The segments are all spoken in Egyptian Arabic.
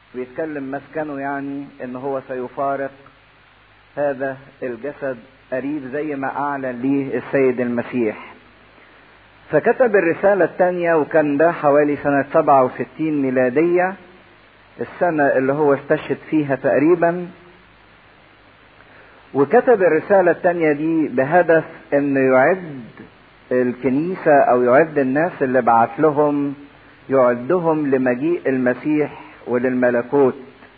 بيتكلم مسكنه يعني ان هو سيفارق هذا الجسد قريب زي ما اعلن ليه السيد المسيح فكتب الرسالة الثانية وكان ده حوالي سنة 67 ميلادية السنة اللي هو استشهد فيها تقريبا وكتب الرسالة الثانية دي بهدف انه يعد الكنيسة او يعد الناس اللي بعت لهم يعدهم لمجيء المسيح وللملكوت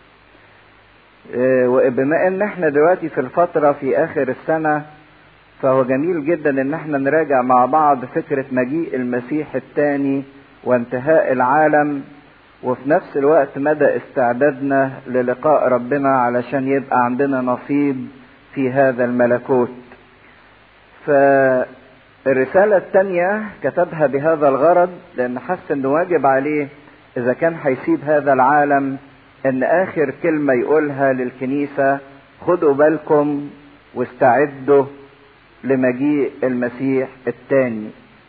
وبما ان احنا دلوقتي في الفترة في اخر السنة فهو جميل جدا ان احنا نراجع مع بعض فكرة مجيء المسيح الثاني وانتهاء العالم وفي نفس الوقت مدى استعدادنا للقاء ربنا علشان يبقى عندنا نصيب في هذا الملكوت فالرسالة الثانية كتبها بهذا الغرض لأن حس أنه واجب عليه إذا كان هيسيب هذا العالم أن آخر كلمة يقولها للكنيسة خدوا بالكم واستعدوا لمجيء المسيح الثاني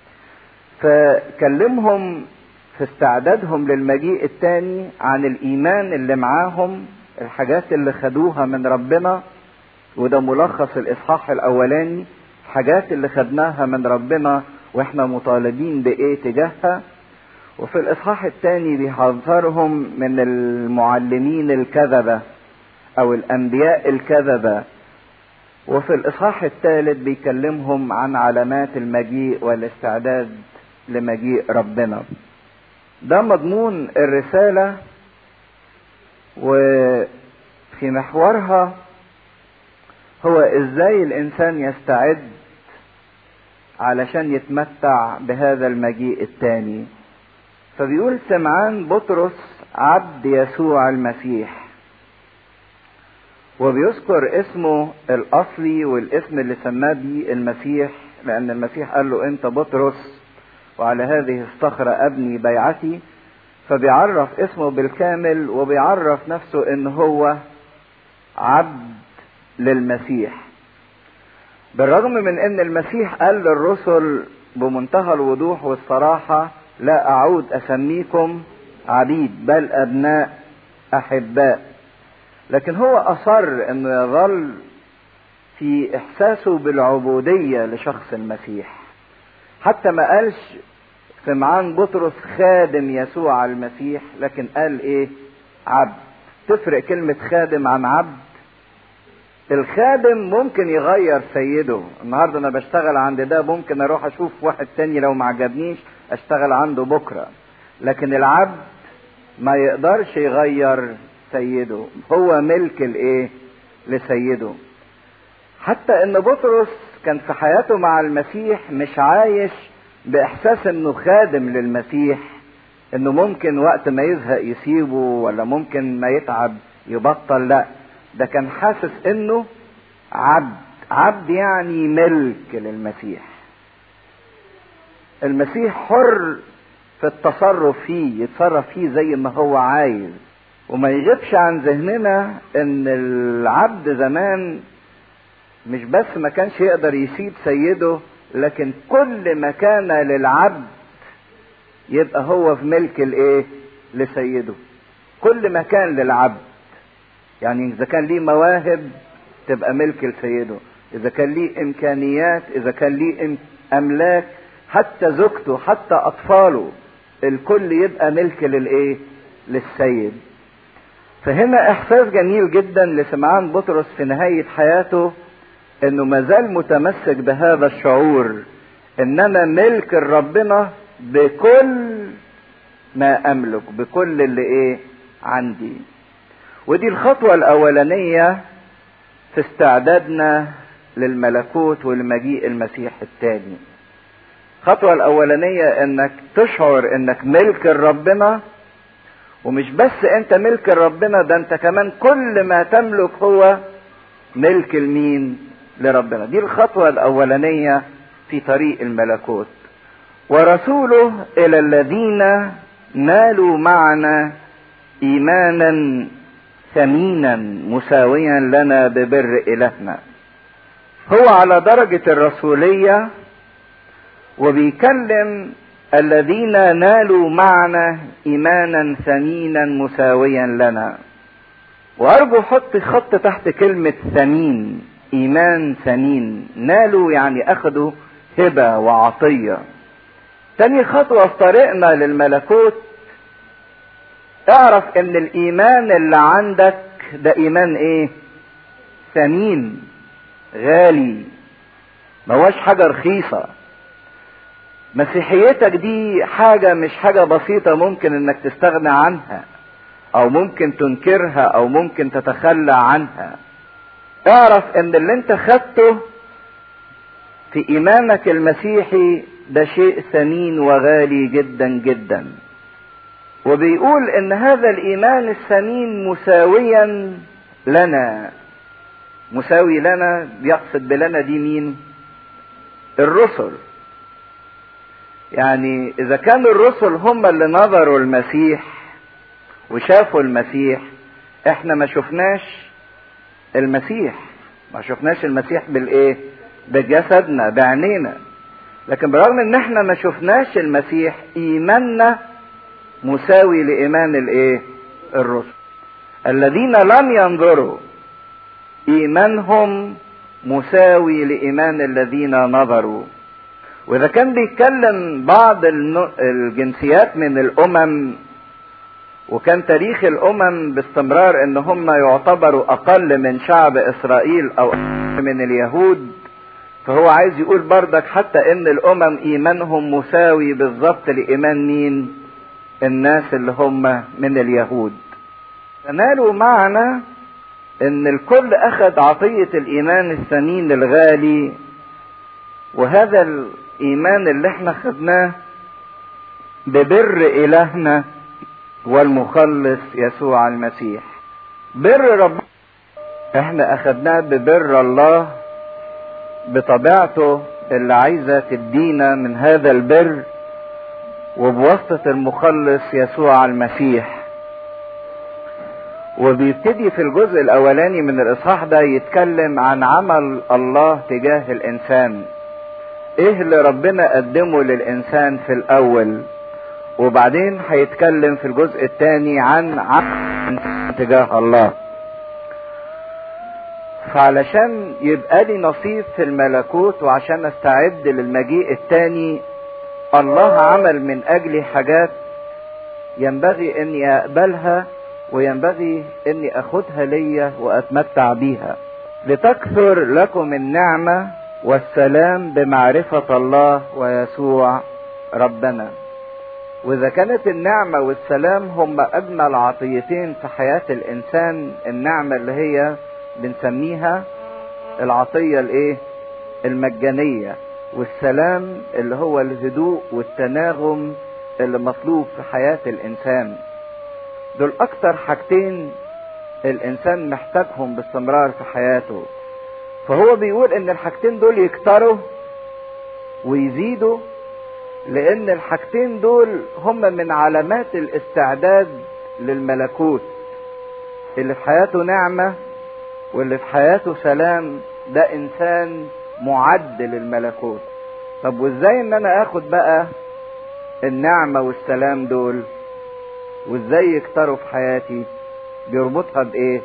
فكلمهم في استعدادهم للمجيء الثاني عن الإيمان اللي معاهم الحاجات اللي خدوها من ربنا وده ملخص الإصحاح الأولاني الحاجات اللي خدناها من ربنا واحنا مطالبين بإيه تجاهها وفي الإصحاح الثاني بيحذرهم من المعلمين الكذبة أو الأنبياء الكذبة وفي الإصحاح الثالث بيكلمهم عن علامات المجيء والاستعداد لمجيء ربنا ده مضمون الرسالة وفي محورها هو ازاي الانسان يستعد علشان يتمتع بهذا المجيء الثاني فبيقول سمعان بطرس عبد يسوع المسيح وبيذكر اسمه الاصلي والاسم اللي سماه بيه المسيح لان المسيح قال له انت بطرس وعلى هذه الصخرة ابني بيعتي فبيعرف اسمه بالكامل وبيعرف نفسه ان هو عبد للمسيح بالرغم من ان المسيح قال للرسل بمنتهى الوضوح والصراحة لا اعود اسميكم عبيد بل ابناء احباء لكن هو اصر انه يظل في احساسه بالعبودية لشخص المسيح حتى ما قالش سمعان بطرس خادم يسوع المسيح لكن قال ايه عبد تفرق كلمة خادم عن عبد الخادم ممكن يغير سيده النهارده انا بشتغل عند ده ممكن اروح اشوف واحد تاني لو ما عجبنيش اشتغل عنده بكره لكن العبد ما يقدرش يغير سيده هو ملك الايه لسيده حتى ان بطرس كان في حياته مع المسيح مش عايش باحساس انه خادم للمسيح انه ممكن وقت ما يزهق يسيبه ولا ممكن ما يتعب يبطل لا ده كان حاسس انه عبد عبد يعني ملك للمسيح المسيح حر في التصرف فيه يتصرف فيه زي ما هو عايز وما يغيبش عن ذهننا ان العبد زمان مش بس ما كانش يقدر يسيب سيده لكن كل ما كان للعبد يبقى هو في ملك الايه لسيده كل ما كان للعبد يعني اذا كان ليه مواهب تبقى ملك لسيده اذا كان ليه امكانيات اذا كان ليه املاك حتى زوجته حتى اطفاله الكل يبقى ملك للايه للسيد فهنا احساس جميل جدا لسمعان بطرس في نهاية حياته انه مازال متمسك بهذا الشعور ان انا ملك ربنا بكل ما املك بكل اللي ايه عندي ودي الخطوة الاولانية في استعدادنا للملكوت ولمجيء المسيح الثاني الخطوة الاولانية انك تشعر انك ملك ربنا ومش بس انت ملك ربنا ده انت كمان كل ما تملك هو ملك المين لربنا دي الخطوة الاولانية في طريق الملكوت ورسوله الى الذين نالوا معنا ايمانا ثمينا مساويا لنا ببر الهنا هو على درجة الرسولية وبيكلم الذين نالوا معنا ايمانا ثمينا مساويا لنا وارجو حط خط تحت كلمة ثمين ايمان ثمين نالوا يعني اخذوا هبة وعطية تاني خطوة في طريقنا للملكوت اعرف ان الايمان اللي عندك ده ايمان ايه ثمين غالي ما هوش حاجة رخيصة مسيحيتك دي حاجة مش حاجة بسيطة ممكن انك تستغنى عنها او ممكن تنكرها او ممكن تتخلى عنها اعرف ان اللي انت خدته في ايمانك المسيحي ده شيء ثمين وغالي جدا جدا وبيقول ان هذا الايمان الثمين مساويا لنا مساوي لنا بيقصد بلنا دي مين الرسل يعني اذا كان الرسل هم اللي نظروا المسيح وشافوا المسيح احنا ما شفناش المسيح ما شفناش المسيح بالايه بجسدنا بعينينا لكن برغم ان احنا ما شفناش المسيح ايماننا مساوي لايمان الايه الرسل الذين لم ينظروا ايمانهم مساوي لايمان الذين نظروا واذا كان بيتكلم بعض الجنسيات من الامم وكان تاريخ الامم باستمرار ان هم يعتبروا اقل من شعب اسرائيل او من اليهود فهو عايز يقول بردك حتى ان الامم ايمانهم مساوي بالظبط لايمان مين الناس اللي هم من اليهود تنالوا معنا ان الكل اخذ عطية الايمان الثمين الغالي وهذا الايمان اللي احنا خدناه ببر الهنا والمخلص يسوع المسيح بر رب احنا اخدناه ببر الله بطبيعته اللي عايزة تدينا من هذا البر وبواسطة المخلص يسوع المسيح وبيبتدي في الجزء الاولاني من الاصحاح ده يتكلم عن عمل الله تجاه الانسان ايه اللي ربنا قدمه للانسان في الاول وبعدين هيتكلم في الجزء الثاني عن عمل تجاه الله فعلشان يبقى لي نصيب في الملكوت وعشان استعد للمجيء الثاني الله عمل من اجلي حاجات ينبغي اني اقبلها وينبغي اني اخدها ليا واتمتع بيها لتكثر لكم النعمة والسلام بمعرفة الله ويسوع ربنا واذا كانت النعمة والسلام هم اجمل عطيتين في حياة الانسان النعمة اللي هي بنسميها العطية الايه المجانية والسلام اللي هو الهدوء والتناغم اللي مطلوب في حياة الانسان دول اكتر حاجتين الانسان محتاجهم باستمرار في حياته فهو بيقول ان الحاجتين دول يكتروا ويزيدوا لان الحاجتين دول هم من علامات الاستعداد للملكوت اللي في حياته نعمة واللي في حياته سلام ده انسان معد للملكوت طب وازاي ان انا اخد بقى النعمة والسلام دول وازاي يكتروا في حياتي بيربطها بايه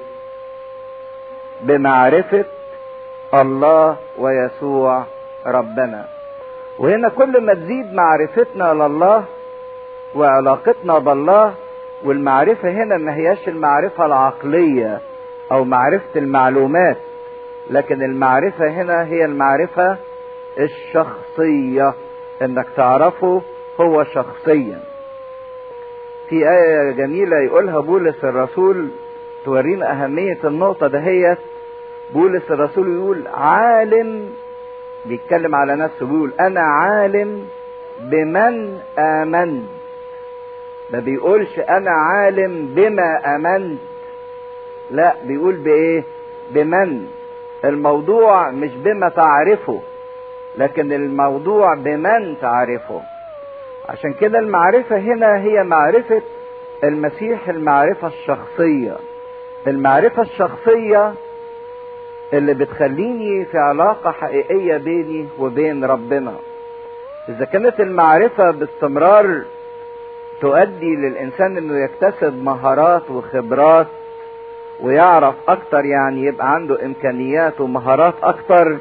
بمعرفة الله ويسوع ربنا وهنا كل ما تزيد معرفتنا لله وعلاقتنا بالله والمعرفة هنا ما هياش المعرفة العقلية او معرفة المعلومات لكن المعرفة هنا هي المعرفة الشخصية انك تعرفه هو شخصيا في آية جميلة يقولها بولس الرسول تورينا أهمية النقطة دهيت بولس الرسول يقول عالم بيتكلم على نفسه بيقول أنا عالم بمن آمنت ما بيقولش أنا عالم بما آمنت لا بيقول بإيه بمن الموضوع مش بما تعرفه لكن الموضوع بمن تعرفه عشان كده المعرفة هنا هي معرفة المسيح المعرفة الشخصية المعرفة الشخصية اللي بتخليني في علاقة حقيقية بيني وبين ربنا اذا كانت المعرفة باستمرار تؤدي للانسان انه يكتسب مهارات وخبرات ويعرف اكتر يعني يبقى عنده امكانيات ومهارات اكتر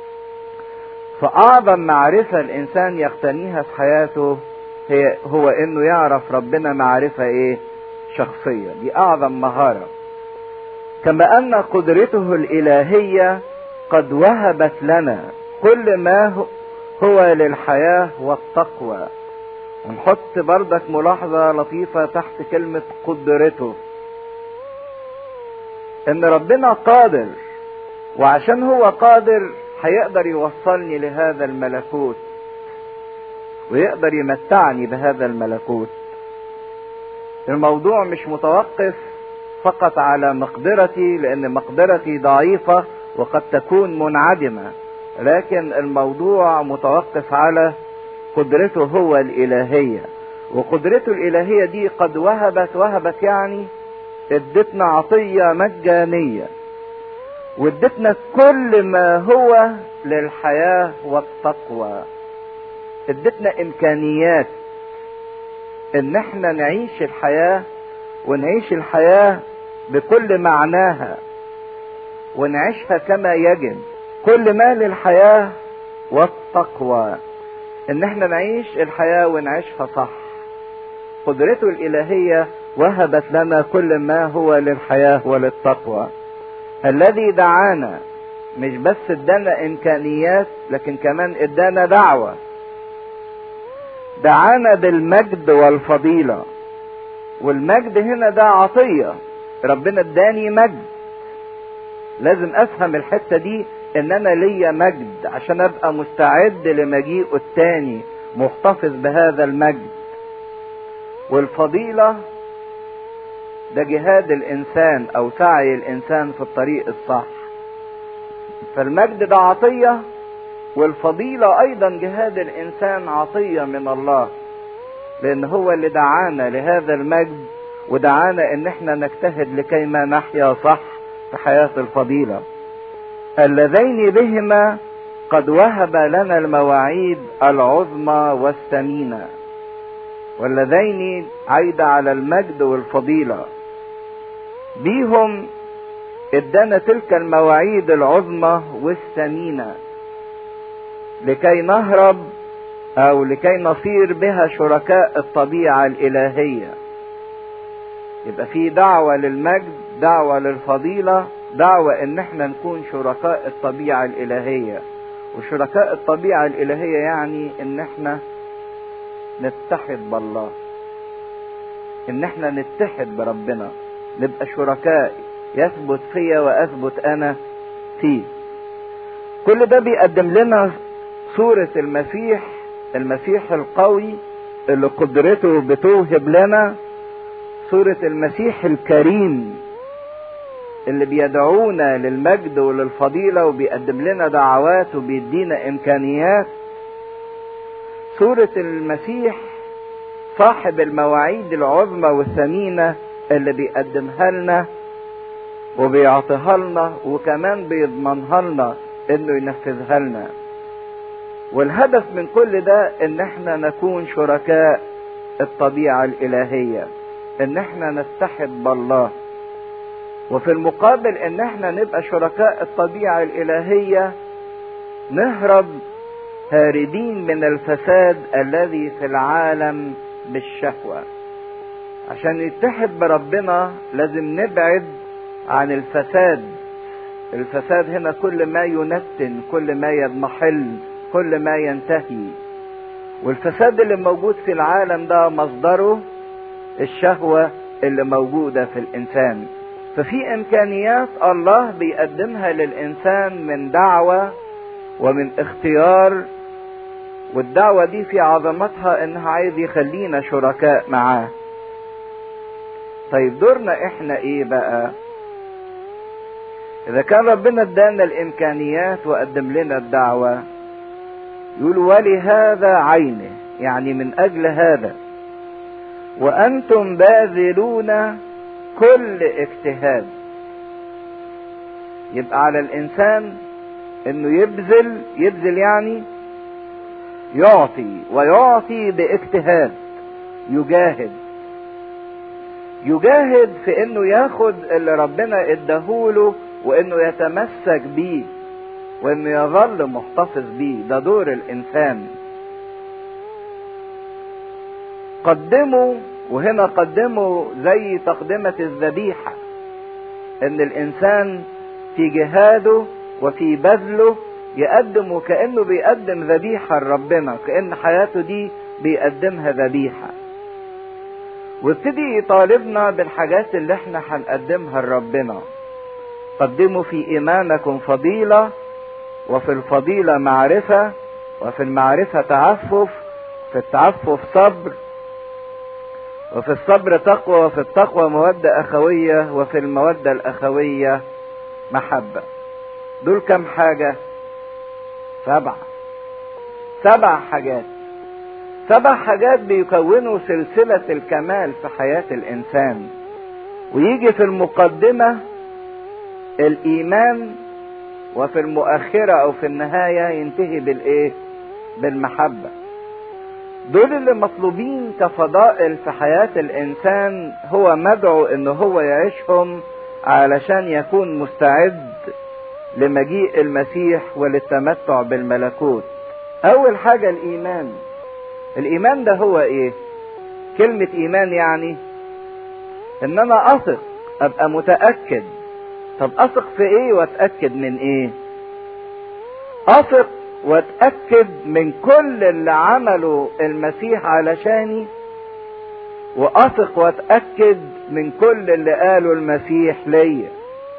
فاعظم معرفة الانسان يقتنيها في حياته هي هو انه يعرف ربنا معرفة ايه شخصية دي اعظم مهارة كما ان قدرته الالهية قد وهبت لنا كل ما هو للحياة والتقوى ونحط بردك ملاحظة لطيفة تحت كلمة قدرته ان ربنا قادر وعشان هو قادر هيقدر يوصلني لهذا الملكوت ويقدر يمتعني بهذا الملكوت الموضوع مش متوقف فقط على مقدرتي لان مقدرتي ضعيفة وقد تكون منعدمة لكن الموضوع متوقف على قدرته هو الالهية وقدرته الالهية دي قد وهبت وهبت يعني ادتنا عطية مجانية وادتنا كل ما هو للحياة والتقوى ادتنا امكانيات ان احنا نعيش الحياة ونعيش الحياة بكل معناها ونعيشها كما يجب كل ما للحياة والتقوى ان احنا نعيش الحياة ونعيشها صح قدرته الالهية وهبت لنا كل ما هو للحياة وللتقوى الذي دعانا مش بس ادانا امكانيات لكن كمان ادانا دعوة دعانا بالمجد والفضيلة والمجد هنا ده عطية ربنا اداني مجد لازم افهم الحتة دي ان انا ليا مجد عشان ابقى مستعد لمجيئه التاني محتفظ بهذا المجد والفضيلة ده جهاد الانسان او سعي الانسان في الطريق الصح فالمجد ده عطية والفضيلة ايضا جهاد الانسان عطية من الله لان هو اللي دعانا لهذا المجد ودعانا ان احنا نجتهد لكي ما نحيا صح في حياة الفضيلة اللذين بهما قد وهب لنا المواعيد العظمى والثمينة واللذين عيد على المجد والفضيلة بيهم ادانا تلك المواعيد العظمى والثمينة لكي نهرب او لكي نصير بها شركاء الطبيعة الالهية يبقى في دعوة للمجد دعوة للفضيلة دعوة ان احنا نكون شركاء الطبيعة الالهية وشركاء الطبيعة الالهية يعني ان احنا نتحد بالله ان احنا نتحد بربنا نبقى شركاء يثبت فيا واثبت انا فيه كل ده بيقدم لنا صورة المسيح المسيح القوي اللي قدرته بتوهب لنا صورة المسيح الكريم اللي بيدعونا للمجد وللفضيلة وبيقدم لنا دعوات وبيدينا إمكانيات صورة المسيح صاحب المواعيد العظمى والثمينة اللي بيقدمها لنا وبيعطيها لنا وكمان بيضمنها لنا انه ينفذها لنا والهدف من كل ده ان احنا نكون شركاء الطبيعة الالهية ان احنا نتحد بالله وفي المقابل ان احنا نبقى شركاء الطبيعة الالهية نهرب هاربين من الفساد الذي في العالم بالشهوة عشان نتحد بربنا لازم نبعد عن الفساد الفساد هنا كل ما ينتن كل ما يضمحل كل ما ينتهي والفساد اللي موجود في العالم ده مصدره الشهوة اللي موجودة في الإنسان ففي إمكانيات الله بيقدمها للإنسان من دعوة ومن اختيار والدعوة دي في عظمتها إنها عايز يخلينا شركاء معاه طيب دورنا إحنا إيه بقى؟ إذا كان ربنا ادانا الإمكانيات وقدم لنا الدعوة يقول ولهذا عينه يعني من أجل هذا وأنتم باذلون كل اجتهاد يبقى على الإنسان إنه يبذل يبذل يعني يعطي ويعطي باجتهاد يجاهد يجاهد في انه ياخد اللي ربنا اداهوله وانه يتمسك بيه وانه يظل محتفظ بيه ده دور الانسان قدموا وهنا قدموا زي تقدمة الذبيحة ان الانسان في جهاده وفي بذله يقدم وكأنه بيقدم ذبيحة لربنا كأن حياته دي بيقدمها ذبيحة وابتدي يطالبنا بالحاجات اللي احنا هنقدمها لربنا قدموا في ايمانكم فضيلة وفي الفضيلة معرفة وفي المعرفة تعفف في التعفف صبر وفي الصبر تقوى وفي التقوى مودة أخوية وفي المودة الأخوية محبة دول كم حاجة سبعة سبع حاجات سبع حاجات بيكونوا سلسلة الكمال في حياة الإنسان ويجي في المقدمة الإيمان وفي المؤخرة أو في النهاية ينتهي بالإيه؟ بالمحبة دول اللي مطلوبين كفضائل في حياة الإنسان هو مدعو إن هو يعيشهم علشان يكون مستعد لمجيء المسيح وللتمتع بالملكوت أول حاجة الإيمان الإيمان ده هو إيه؟ كلمة إيمان يعني إن أنا أثق أبقى متأكد طب أثق في إيه وأتأكد من إيه؟ أثق واتأكد من كل اللي عمله المسيح علشاني وأثق واتأكد من كل اللي قاله المسيح ليا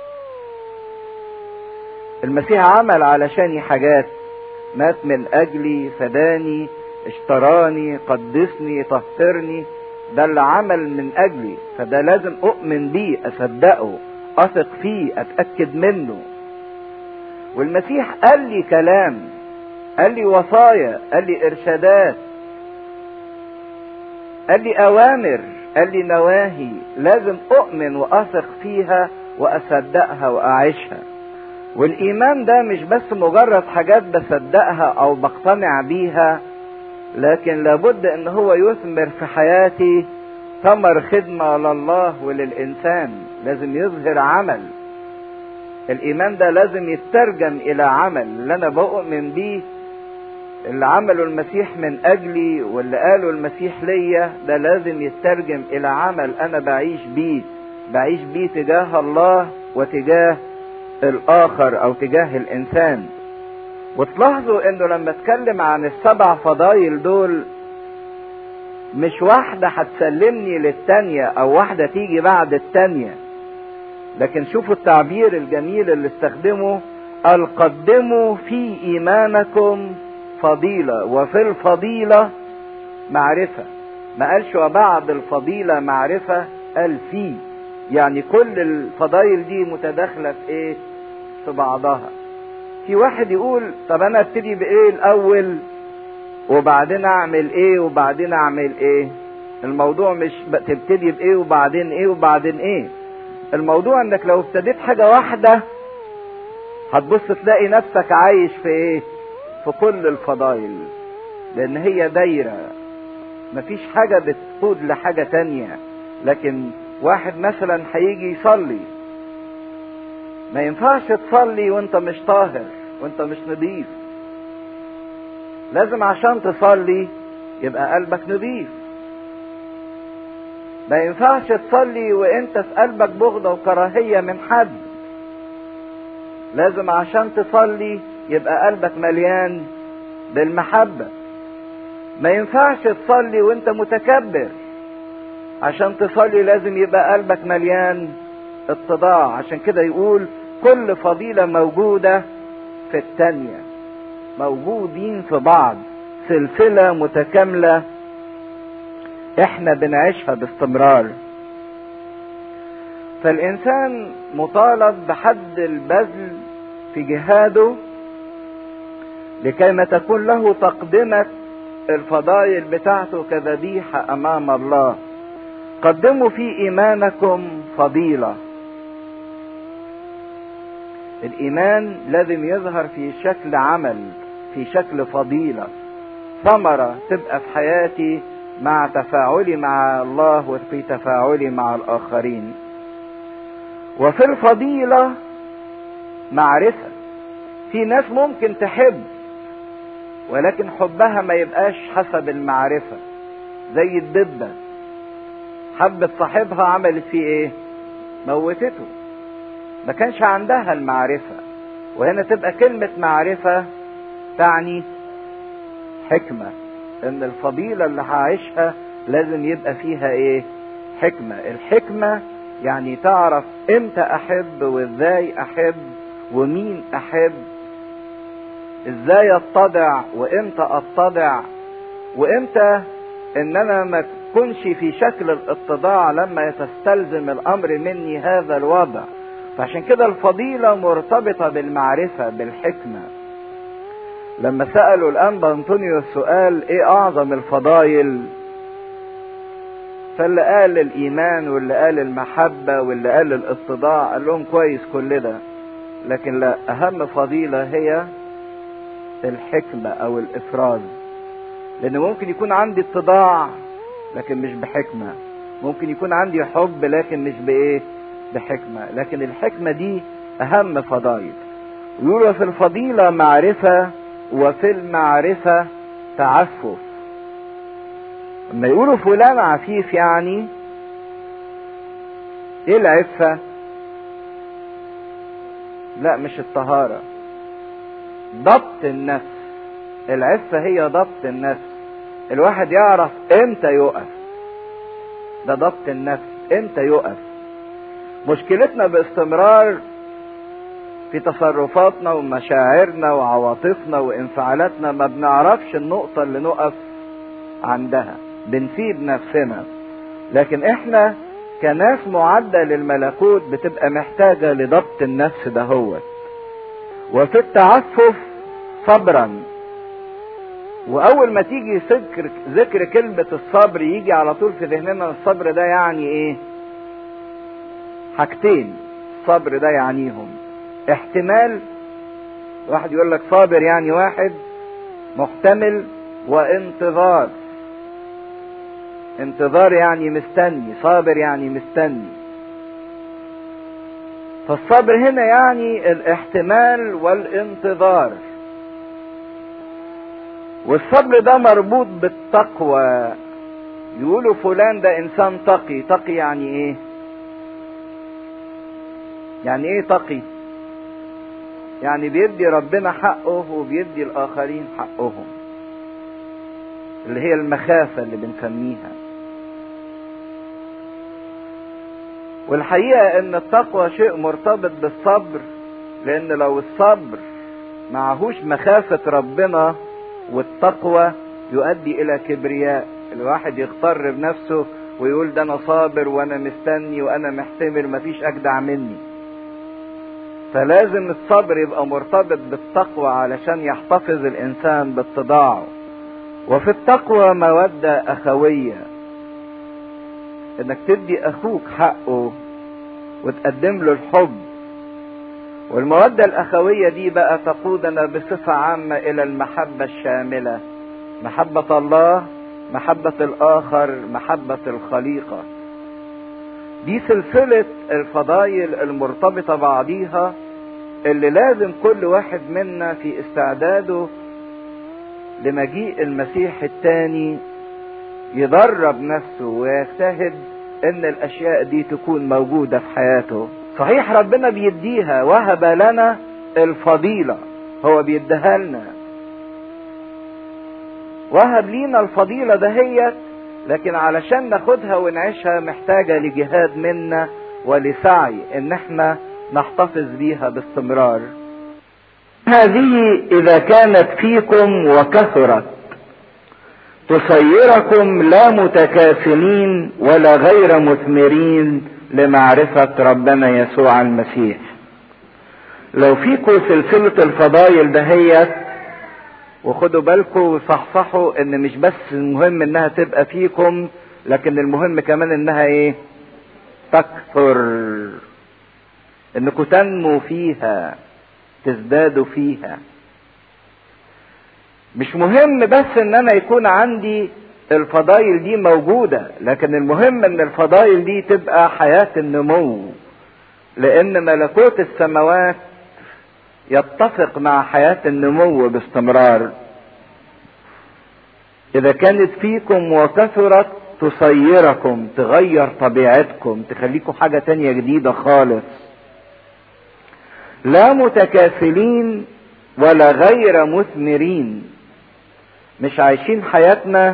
المسيح عمل علشاني حاجات مات من أجلي فداني اشتراني قدسني طهرني ده اللي عمل من أجلي فده لازم أؤمن بيه أصدقه أثق فيه أتأكد منه والمسيح قال لي كلام قال لي وصايا قال لي ارشادات قال لي اوامر قال لي نواهي لازم اؤمن واثق فيها واصدقها واعيشها والايمان ده مش بس مجرد حاجات بصدقها او بقتنع بيها لكن لابد ان هو يثمر في حياتي ثمر خدمه لله وللانسان لازم يظهر عمل الايمان ده لازم يترجم الى عمل اللي انا بؤمن بيه اللي عمله المسيح من اجلي واللي قاله المسيح ليا ده لازم يترجم الى عمل انا بعيش بيه بعيش بيه تجاه الله وتجاه الاخر او تجاه الانسان وتلاحظوا انه لما اتكلم عن السبع فضايل دول مش واحدة هتسلمني للتانية او واحدة تيجي بعد التانية لكن شوفوا التعبير الجميل اللي استخدمه قال قدموا في ايمانكم فضيلة وفي الفضيلة معرفة ما قالش وبعد الفضيلة معرفة قال في يعني كل الفضايل دي متداخلة في ايه في بعضها في واحد يقول طب انا ابتدي بايه الاول وبعدين اعمل ايه وبعدين اعمل ايه الموضوع مش تبتدي بايه وبعدين ايه وبعدين ايه الموضوع انك لو ابتديت حاجة واحدة هتبص تلاقي نفسك عايش في ايه في كل الفضائل لان هي دايرة مفيش حاجة بتقود لحاجة تانية لكن واحد مثلا هيجي يصلي ما ينفعش تصلي وانت مش طاهر وانت مش نظيف لازم عشان تصلي يبقى قلبك نظيف ما ينفعش تصلي وانت في قلبك بغضة وكراهية من حد لازم عشان تصلي يبقى قلبك مليان بالمحبة ما ينفعش تصلي وانت متكبر عشان تصلي لازم يبقى قلبك مليان اتضاع عشان كده يقول كل فضيلة موجودة في التانية موجودين في بعض سلسلة متكاملة احنا بنعيشها باستمرار فالانسان مطالب بحد البذل في جهاده لكي ما تكون له تقدمة الفضائل بتاعته كذبيحة امام الله قدموا في ايمانكم فضيلة الايمان لازم يظهر في شكل عمل في شكل فضيلة ثمرة تبقى في حياتي مع تفاعلي مع الله وفي تفاعلي مع الآخرين وفي الفضيلة معرفة في ناس ممكن تحب ولكن حبها ما يبقاش حسب المعرفة زي الدبة حبت صاحبها عملت فيه ايه موتته ما كانش عندها المعرفة وهنا تبقى كلمة معرفة تعني حكمة ان الفضيلة اللي هعيشها لازم يبقى فيها ايه حكمة الحكمة يعني تعرف امتى احب وازاي احب ومين احب ازاي اتضع وامتى اتضع وامتى ان انا ما تكونش في شكل الاتضاع لما تستلزم الامر مني هذا الوضع فعشان كده الفضيلة مرتبطة بالمعرفة بالحكمة لما سألوا الأنبا أنطونيو السؤال إيه أعظم الفضائل فاللي قال الإيمان واللي قال المحبة واللي قال الاتضاع قال لهم كويس كل ده لكن لا أهم فضيلة هي الحكمة أو الإفراز لأن ممكن يكون عندي اتضاع لكن مش بحكمة ممكن يكون عندي حب لكن مش بإيه بحكمة لكن الحكمة دي أهم فضائل يقولوا في الفضيلة معرفة وفي المعرفة تعفف لما يقولوا فلان عفيف يعني ايه العفة لا مش الطهارة ضبط النفس العفة هي ضبط النفس الواحد يعرف امتى يقف ده ضبط النفس امتى يقف مشكلتنا باستمرار في تصرفاتنا ومشاعرنا وعواطفنا وانفعالاتنا ما بنعرفش النقطة اللي نقف عندها بنسيب نفسنا لكن احنا كناس معدة للملكوت بتبقى محتاجة لضبط النفس دهوت وفي التعفف صبرا واول ما تيجي ذكر ذكر كلمة الصبر يجي على طول في ذهننا الصبر ده يعني ايه حاجتين الصبر ده يعنيهم احتمال واحد يقول لك صابر يعني واحد محتمل وانتظار انتظار يعني مستني صابر يعني مستني فالصبر هنا يعني الاحتمال والانتظار والصبر ده مربوط بالتقوى يقولوا فلان ده انسان تقي تقي يعني ايه يعني ايه تقي يعني بيدي ربنا حقه وبيدي الاخرين حقهم اللي هي المخافة اللي بنسميها والحقيقة ان التقوى شيء مرتبط بالصبر لان لو الصبر معهوش مخافة ربنا والتقوى يؤدي الى كبرياء الواحد يغتر بنفسه ويقول ده انا صابر وانا مستني وانا محتمل مفيش اجدع مني فلازم الصبر يبقى مرتبط بالتقوى علشان يحتفظ الانسان باتضاعه وفي التقوى مودة اخوية انك تدي اخوك حقه وتقدم له الحب والمودة الاخوية دي بقى تقودنا بصفة عامة الى المحبة الشاملة محبة الله محبة الاخر محبة الخليقة دي سلسلة الفضائل المرتبطة بعضيها اللي لازم كل واحد منا في استعداده لمجيء المسيح الثاني يدرب نفسه ويجتهد ان الاشياء دي تكون موجودة في حياته صحيح ربنا بيديها وهب لنا الفضيلة هو بيديها لنا وهب لينا الفضيلة دهيت لكن علشان ناخدها ونعيشها محتاجة لجهاد منا ولسعي ان احنا نحتفظ بيها باستمرار هذه اذا كانت فيكم وكثرت تصيركم لا متكاسلين ولا غير مثمرين لمعرفة ربنا يسوع المسيح لو فيكم سلسلة الفضايل دهيت وخدوا بالكم وصحصحوا ان مش بس المهم انها تبقى فيكم لكن المهم كمان انها ايه تكثر انكم تنمو فيها تزدادوا فيها مش مهم بس ان انا يكون عندي الفضائل دي موجودة لكن المهم ان الفضائل دي تبقى حياة النمو لان ملكوت السماوات يتفق مع حياة النمو باستمرار اذا كانت فيكم وكثرت تصيركم تغير طبيعتكم تخليكم حاجة تانية جديدة خالص لا متكاسلين ولا غير مثمرين مش عايشين حياتنا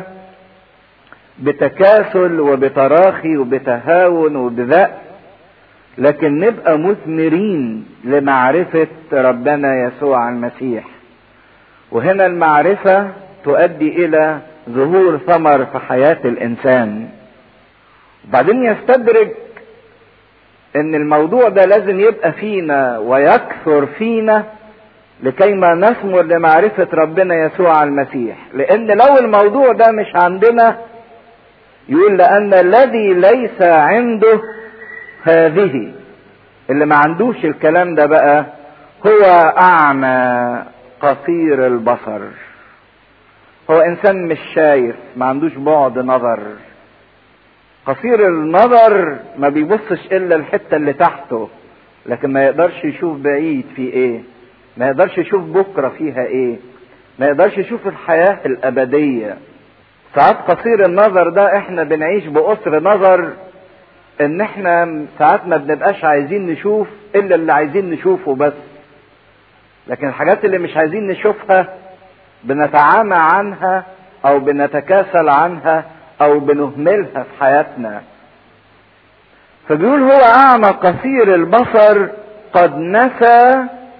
بتكاسل وبتراخي وبتهاون وبذأ لكن نبقى مثمرين لمعرفة ربنا يسوع المسيح وهنا المعرفة تؤدي إلى ظهور ثمر في حياة الإنسان وبعدين يستدرج ان الموضوع ده لازم يبقى فينا ويكثر فينا لكي ما نثمر لمعرفة ربنا يسوع المسيح لان لو الموضوع ده مش عندنا يقول لان الذي ليس عنده هذه اللي ما عندوش الكلام ده بقى هو اعمى قصير البصر هو انسان مش شايف ما عندوش بعد نظر قصير النظر ما بيبصش الا الحتة اللي تحته لكن ما يقدرش يشوف بعيد في ايه ما يقدرش يشوف بكرة فيها ايه ما يقدرش يشوف الحياة الابدية ساعات قصير النظر ده احنا بنعيش بقصر نظر ان احنا ساعات ما بنبقاش عايزين نشوف الا اللي عايزين نشوفه بس لكن الحاجات اللي مش عايزين نشوفها بنتعامى عنها او بنتكاسل عنها او بنهملها في حياتنا فبيقول هو اعمى قصير البصر قد نسى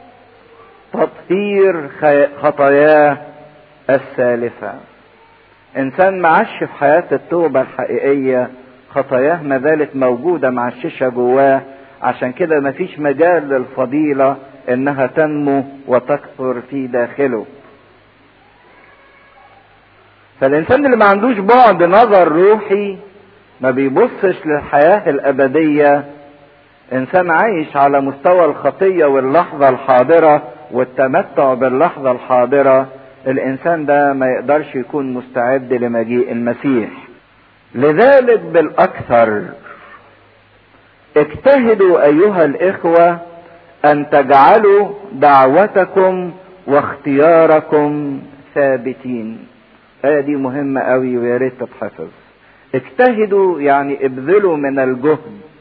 تطهير خطاياه السالفة انسان معش في حياة التوبة الحقيقية خطاياه ما زالت موجودة معششة جواه عشان كده مفيش مجال للفضيلة انها تنمو وتكثر في داخله فالانسان اللي ما عندوش بعد نظر روحي ما بيبصش للحياة الابدية انسان عايش على مستوى الخطية واللحظة الحاضرة والتمتع باللحظة الحاضرة الانسان ده ما يقدرش يكون مستعد لمجيء المسيح لذلك بالاكثر اجتهدوا ايها الاخوة ان تجعلوا دعوتكم واختياركم ثابتين الآية دي مهمة قوي ويا ريت تتحفظ. اجتهدوا يعني ابذلوا من الجهد.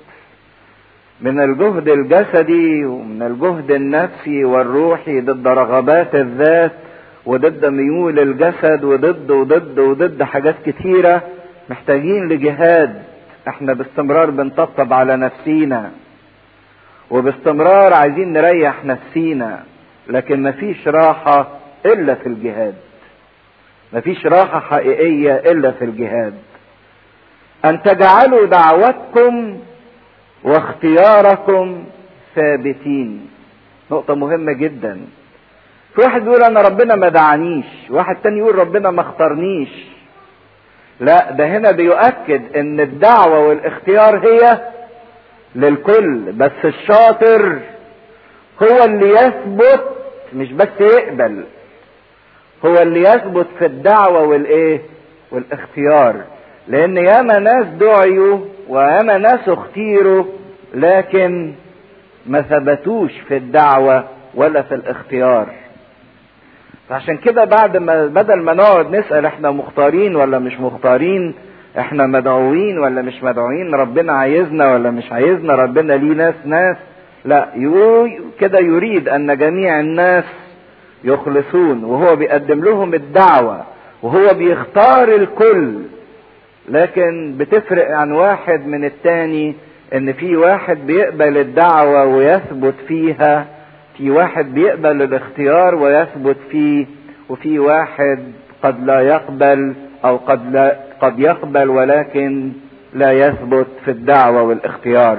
من الجهد الجسدي ومن الجهد النفسي والروحي ضد رغبات الذات وضد ميول الجسد وضد وضد وضد حاجات كتيرة محتاجين لجهاد احنا باستمرار بنطبطب على نفسينا وباستمرار عايزين نريح نفسينا لكن مفيش راحة الا في الجهاد مفيش راحة حقيقية إلا في الجهاد أن تجعلوا دعوتكم واختياركم ثابتين نقطة مهمة جدا في واحد بيقول أنا ربنا ما دعانيش واحد تاني يقول ربنا ما اختارنيش لا ده هنا بيؤكد ان الدعوة والاختيار هي للكل بس الشاطر هو اللي يثبت مش بس يقبل هو اللي يثبت في الدعوة والايه والاختيار لان ياما ناس دعيوا وياما ناس اختيروا لكن ما ثبتوش في الدعوة ولا في الاختيار فعشان كده بعد ما بدل ما نقعد نسأل احنا مختارين ولا مش مختارين احنا مدعوين ولا مش مدعوين ربنا عايزنا ولا مش عايزنا ربنا ليه ناس ناس لا يقول كده يريد ان جميع الناس يخلصون وهو بيقدم لهم الدعوة وهو بيختار الكل لكن بتفرق عن واحد من التاني ان في واحد بيقبل الدعوة ويثبت فيها في واحد بيقبل الاختيار ويثبت فيه وفي واحد قد لا يقبل او قد لا قد يقبل ولكن لا يثبت في الدعوة والاختيار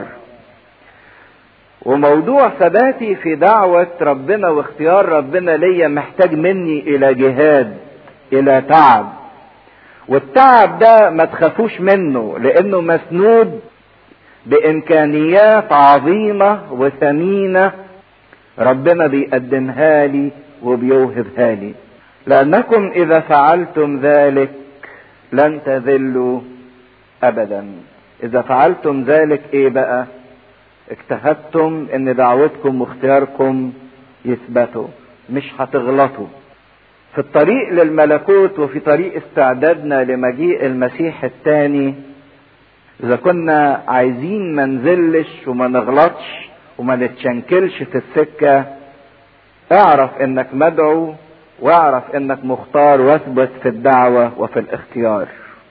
وموضوع ثباتي في دعوة ربنا واختيار ربنا ليا محتاج مني الى جهاد الى تعب والتعب ده ما تخافوش منه لانه مسنود بامكانيات عظيمة وثمينة ربنا بيقدمها لي وبيوهبها لي لأنكم إذا فعلتم ذلك لن تذلوا أبدا إذا فعلتم ذلك إيه بقى اجتهدتم ان دعوتكم واختياركم يثبتوا مش هتغلطوا في الطريق للملكوت وفي طريق استعدادنا لمجيء المسيح الثاني اذا كنا عايزين ما نزلش وما نغلطش وما نتشنكلش في السكة اعرف انك مدعو واعرف انك مختار واثبت في الدعوة وفي الاختيار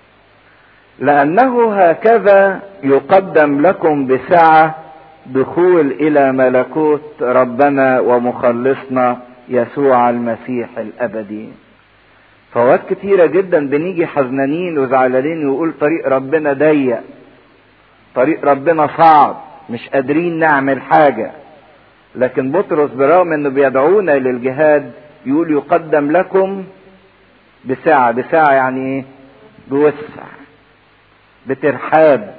لانه هكذا يقدم لكم بسعة دخول الى ملكوت ربنا ومخلصنا يسوع المسيح الابدي فوقت كتيرة جدا بنيجي حزنانين وزعلانين ويقول طريق ربنا ضيق طريق ربنا صعب مش قادرين نعمل حاجة لكن بطرس برغم انه بيدعونا للجهاد يقول يقدم لكم بساعة بساعة يعني ايه بوسع بترحاب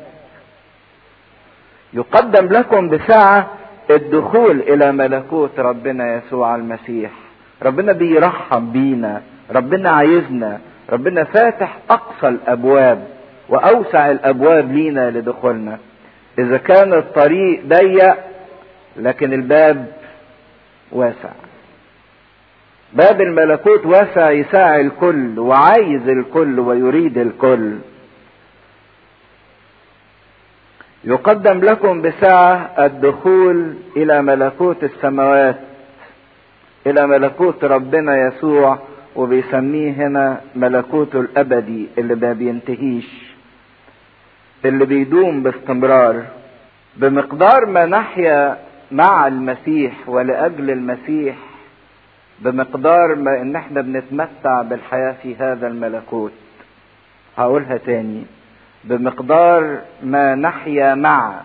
يقدم لكم بساعة الدخول الى ملكوت ربنا يسوع المسيح ربنا بيرحب بينا ربنا عايزنا ربنا فاتح اقصى الابواب واوسع الابواب لينا لدخولنا اذا كان الطريق ضيق لكن الباب واسع باب الملكوت واسع يساع الكل وعايز الكل ويريد الكل يقدم لكم بسعة الدخول إلى ملكوت السماوات إلى ملكوت ربنا يسوع وبيسميه هنا ملكوته الأبدي اللي ما بينتهيش اللي بيدوم باستمرار بمقدار ما نحيا مع المسيح ولأجل المسيح بمقدار ما ان احنا بنتمتع بالحياة في هذا الملكوت هقولها تاني بمقدار ما نحيا مع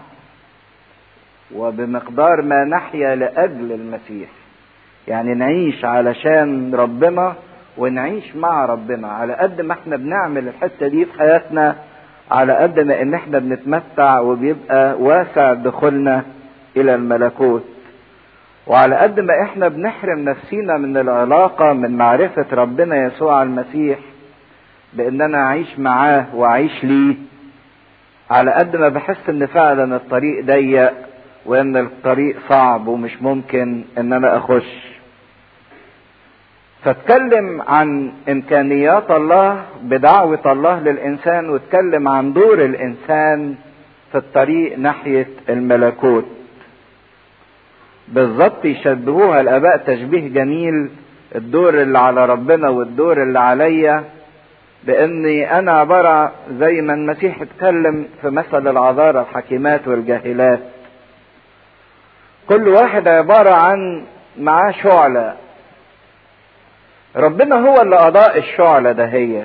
وبمقدار ما نحيا لاجل المسيح يعني نعيش علشان ربنا ونعيش مع ربنا على قد ما احنا بنعمل الحته دي في حياتنا على قد ما ان احنا بنتمتع وبيبقى واسع دخولنا الى الملكوت وعلى قد ما احنا بنحرم نفسينا من العلاقه من معرفه ربنا يسوع المسيح بان انا اعيش معاه واعيش ليه على قد ما بحس ان فعلا الطريق ضيق وان الطريق صعب ومش ممكن ان انا اخش فاتكلم عن امكانيات الله بدعوة الله للانسان واتكلم عن دور الانسان في الطريق ناحية الملكوت بالظبط يشبهوها الاباء تشبيه جميل الدور اللي على ربنا والدور اللي عليا باني انا عبارة زي ما المسيح اتكلم في مثل العذارى الحكيمات والجاهلات كل واحد عبارة عن معاه شعلة ربنا هو اللي اضاء الشعلة دهيت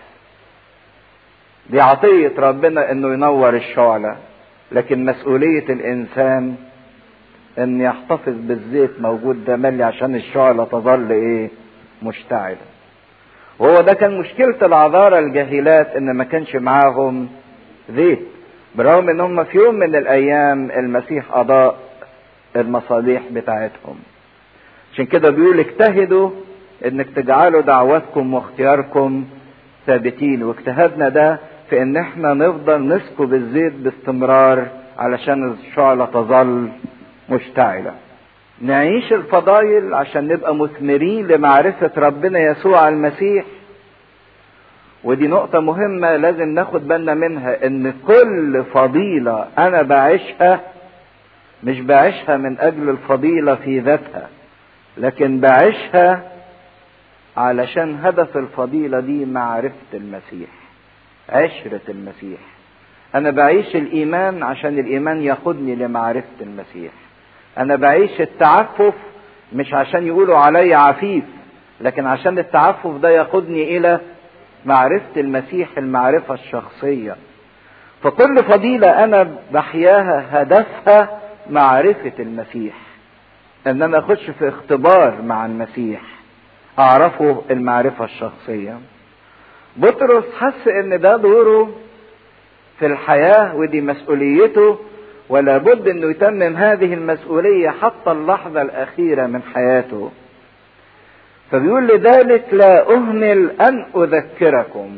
دي عطية ربنا انه ينور الشعلة لكن مسؤولية الانسان ان يحتفظ بالزيت موجود ده ملي عشان الشعلة تظل ايه مشتعلة وهو ده كان مشكلة العذارى الجاهلات ان ما كانش معاهم زيت برغم ان هم في يوم من الايام المسيح اضاء المصابيح بتاعتهم عشان كده بيقول اجتهدوا انك تجعلوا دعواتكم واختياركم ثابتين واجتهدنا ده في ان احنا نفضل نسكب الزيت باستمرار علشان الشعلة تظل مشتعلة نعيش الفضايل عشان نبقى مثمرين لمعرفة ربنا يسوع المسيح ودي نقطة مهمة لازم ناخد بالنا منها ان كل فضيلة انا بعيشها مش بعيشها من اجل الفضيلة في ذاتها لكن بعيشها علشان هدف الفضيلة دي معرفة المسيح عشرة المسيح انا بعيش الايمان عشان الايمان ياخدني لمعرفة المسيح انا بعيش التعفف مش عشان يقولوا علي عفيف لكن عشان التعفف ده ياخدني الى معرفة المسيح المعرفة الشخصية فكل فضيلة انا بحياها هدفها معرفة المسيح ان انا اخش في اختبار مع المسيح اعرفه المعرفة الشخصية بطرس حس ان ده دوره في الحياة ودي مسؤوليته ولا بد انه يتمم هذه المسؤولية حتى اللحظة الاخيرة من حياته فبيقول لذلك لا اهمل ان اذكركم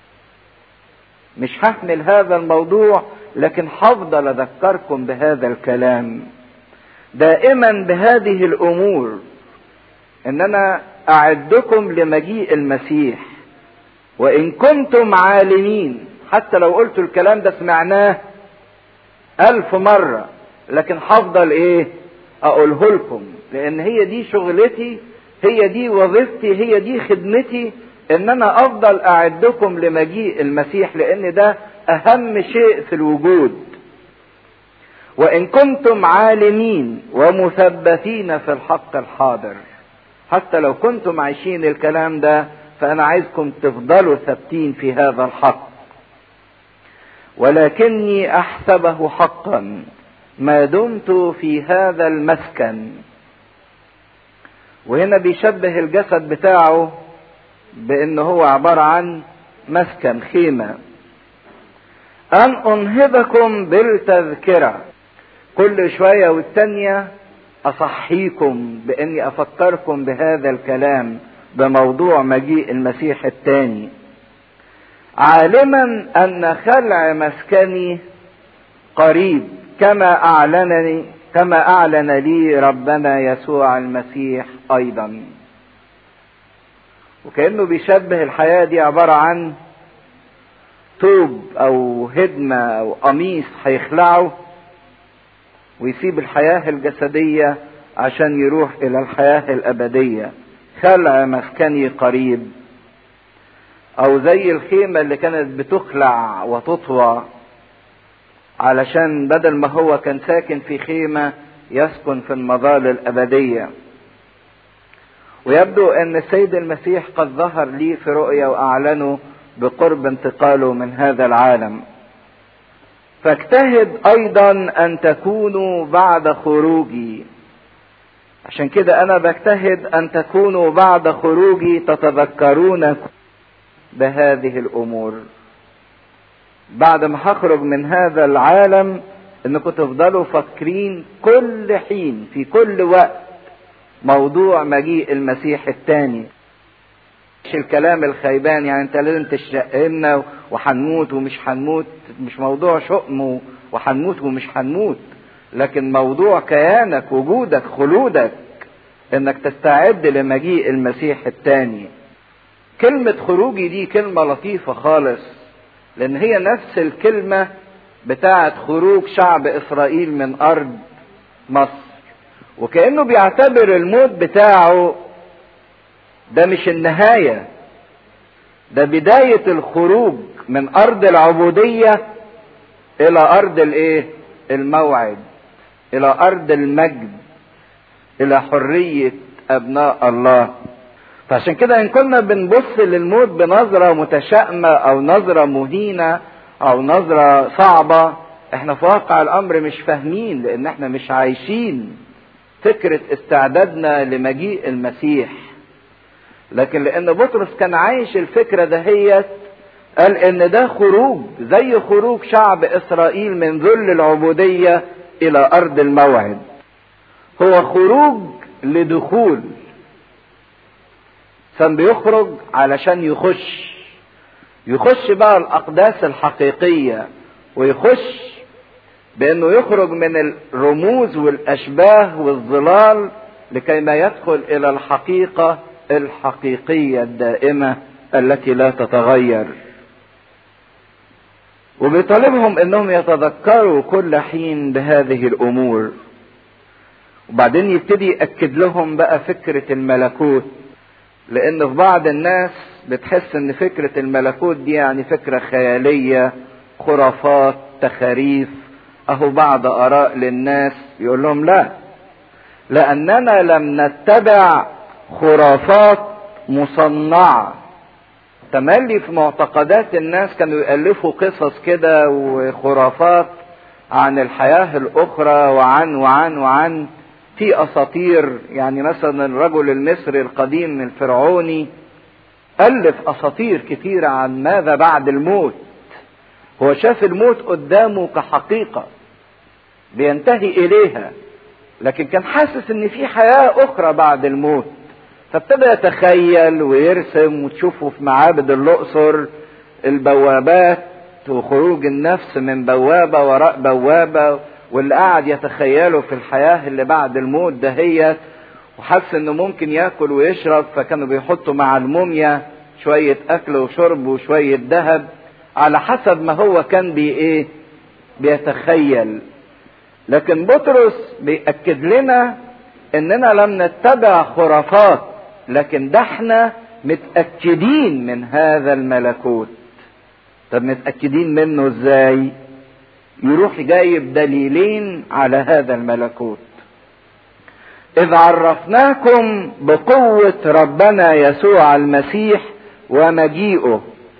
مش هحمل هذا الموضوع لكن هفضل اذكركم بهذا الكلام دائما بهذه الامور ان انا اعدكم لمجيء المسيح وان كنتم عالمين حتى لو قلت الكلام ده سمعناه الف مرة لكن هفضل ايه اقوله لكم لان هي دي شغلتي هي دي وظيفتي هي دي خدمتي ان انا افضل اعدكم لمجيء المسيح لان ده اهم شيء في الوجود وان كنتم عالمين ومثبتين في الحق الحاضر حتى لو كنتم عايشين الكلام ده فانا عايزكم تفضلوا ثابتين في هذا الحق ولكني احسبه حقا ما دمت في هذا المسكن وهنا بيشبه الجسد بتاعه بان هو عبارة عن مسكن خيمة ان انهضكم بالتذكرة كل شوية والتانية اصحيكم باني افكركم بهذا الكلام بموضوع مجيء المسيح الثاني عالما ان خلع مسكني قريب كما اعلنني كما اعلن لي ربنا يسوع المسيح ايضا وكانه بيشبه الحياه دي عباره عن توب او هدمه او قميص هيخلعه ويسيب الحياه الجسديه عشان يروح الى الحياه الابديه خلع مسكني قريب او زي الخيمه اللي كانت بتخلع وتطوى علشان بدل ما هو كان ساكن في خيمه يسكن في المظال الابديه ويبدو ان السيد المسيح قد ظهر لي في رؤيا واعلنه بقرب انتقاله من هذا العالم فاجتهد ايضا ان تكونوا بعد خروجي عشان كده انا بجتهد ان تكونوا بعد خروجي تتذكرون بهذه الامور بعد ما هخرج من هذا العالم انكم تفضلوا فاكرين كل حين في كل وقت موضوع مجيء المسيح الثاني مش الكلام الخيبان يعني انت لازم تشقنا وهنموت ومش هنموت مش موضوع شؤم وهنموت ومش هنموت لكن موضوع كيانك وجودك خلودك انك تستعد لمجيء المسيح الثاني كلمة خروجي دي كلمة لطيفة خالص لان هي نفس الكلمة بتاعة خروج شعب اسرائيل من ارض مصر وكأنه بيعتبر الموت بتاعه ده مش النهاية ده بداية الخروج من ارض العبودية الى ارض الايه الموعد الى ارض المجد الى حرية ابناء الله فعشان كده ان كنا بنبص للموت بنظرة متشائمة او نظرة مهينة او نظرة صعبة احنا في واقع الامر مش فاهمين لان احنا مش عايشين فكرة استعدادنا لمجيء المسيح لكن لان بطرس كان عايش الفكرة دهيت قال ان ده خروج زي خروج شعب اسرائيل من ذل العبودية الى ارض الموعد هو خروج لدخول كان بيخرج علشان يخش يخش بقى الاقداس الحقيقية ويخش بانه يخرج من الرموز والاشباه والظلال لكي ما يدخل الى الحقيقة الحقيقية الدائمة التي لا تتغير وبيطالبهم انهم يتذكروا كل حين بهذه الامور وبعدين يبتدي يأكد لهم بقى فكرة الملكوت لان في بعض الناس بتحس ان فكرة الملكوت دي يعني فكرة خيالية خرافات تخاريف اهو بعض اراء للناس يقول لهم لا لاننا لم نتبع خرافات مصنعة تملي في معتقدات الناس كانوا يألفوا قصص كده وخرافات عن الحياة الأخرى وعن وعن وعن في أساطير يعني مثلا الرجل المصري القديم الفرعوني ألف أساطير كتيرة عن ماذا بعد الموت هو شاف الموت قدامه كحقيقة بينتهي إليها لكن كان حاسس إن في حياة أخرى بعد الموت فابتدى يتخيل ويرسم وتشوفه في معابد الاقصر البوابات وخروج النفس من بوابه وراء بوابه واللي قعد يتخيله في الحياه اللي بعد الموت دهيت وحس انه ممكن ياكل ويشرب فكانوا بيحطوا مع الموميا شويه اكل وشرب وشويه ذهب على حسب ما هو كان بي ايه بيتخيل لكن بطرس بيأكد لنا اننا لم نتبع خرافات لكن ده احنا متأكدين من هذا الملكوت طب متأكدين منه ازاي يروح جايب دليلين على هذا الملكوت إذ عرفناكم بقوة ربنا يسوع المسيح ومجيئه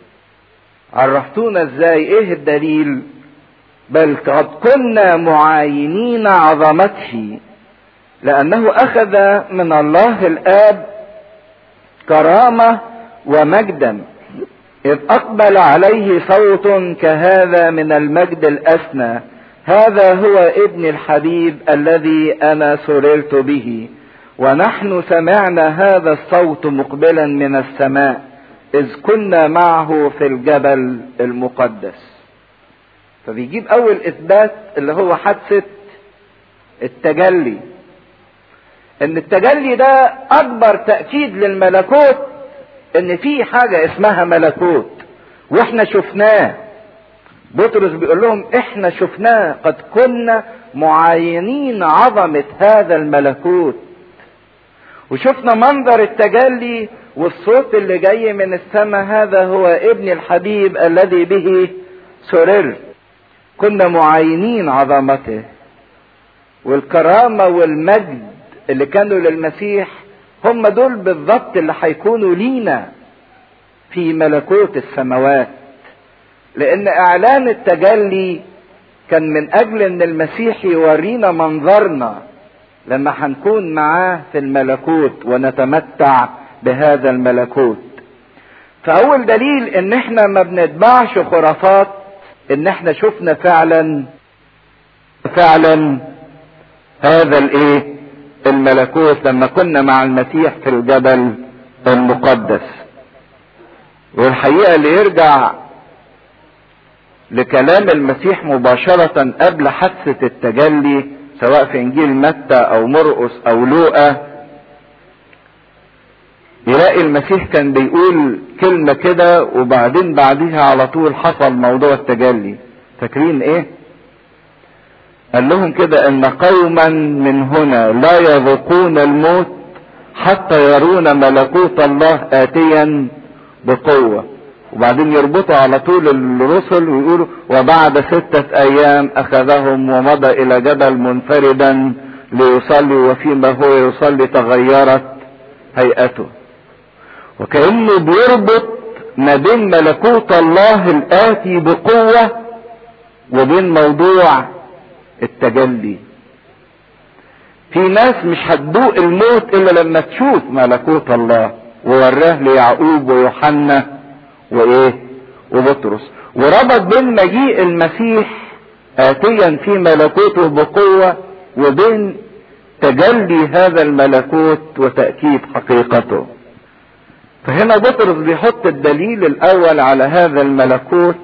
عرفتونا ازاي ايه الدليل بل قد كنا معاينين عظمته لأنه أخذ من الله الآب كرامة ومجدا إذ أقبل عليه صوت كهذا من المجد الأسنى هذا هو ابن الحبيب الذي أنا سررت به ونحن سمعنا هذا الصوت مقبلا من السماء إذ كنا معه في الجبل المقدس فبيجيب أول إثبات اللي هو حادثة التجلي ان التجلي ده اكبر تأكيد للملكوت ان في حاجة اسمها ملكوت واحنا شفناه بطرس بيقول لهم احنا شفناه قد كنا معاينين عظمة هذا الملكوت وشفنا منظر التجلي والصوت اللي جاي من السماء هذا هو ابن الحبيب الذي به سررت كنا معاينين عظمته والكرامة والمجد اللي كانوا للمسيح هم دول بالضبط اللي هيكونوا لينا في ملكوت السماوات لان اعلان التجلي كان من اجل ان المسيح يورينا منظرنا لما هنكون معاه في الملكوت ونتمتع بهذا الملكوت فاول دليل ان احنا ما بنتبعش خرافات ان احنا شفنا فعلا فعلا هذا الايه الملكوت لما كنا مع المسيح في الجبل المقدس والحقيقة اللي يرجع لكلام المسيح مباشرة قبل حادثة التجلي سواء في انجيل متى او مرقس او لوقا يلاقي المسيح كان بيقول كلمة كده وبعدين بعديها على طول حصل موضوع التجلي فاكرين ايه قال لهم كده ان قوما من هنا لا يذوقون الموت حتى يرون ملكوت الله اتيا بقوة وبعدين يربطوا على طول الرسل ويقولوا وبعد ستة ايام اخذهم ومضى الى جبل منفردا ليصلي وفيما هو يصلي تغيرت هيئته وكأنه بيربط ما بين ملكوت الله الآتي بقوة وبين موضوع التجلي في ناس مش هتدوق الموت الا لما تشوف ملكوت الله ووراه ليعقوب ويوحنا وايه وبطرس وربط بين مجيء المسيح آتيا في ملكوته بقوة وبين تجلي هذا الملكوت وتأكيد حقيقته فهنا بطرس بيحط الدليل الأول على هذا الملكوت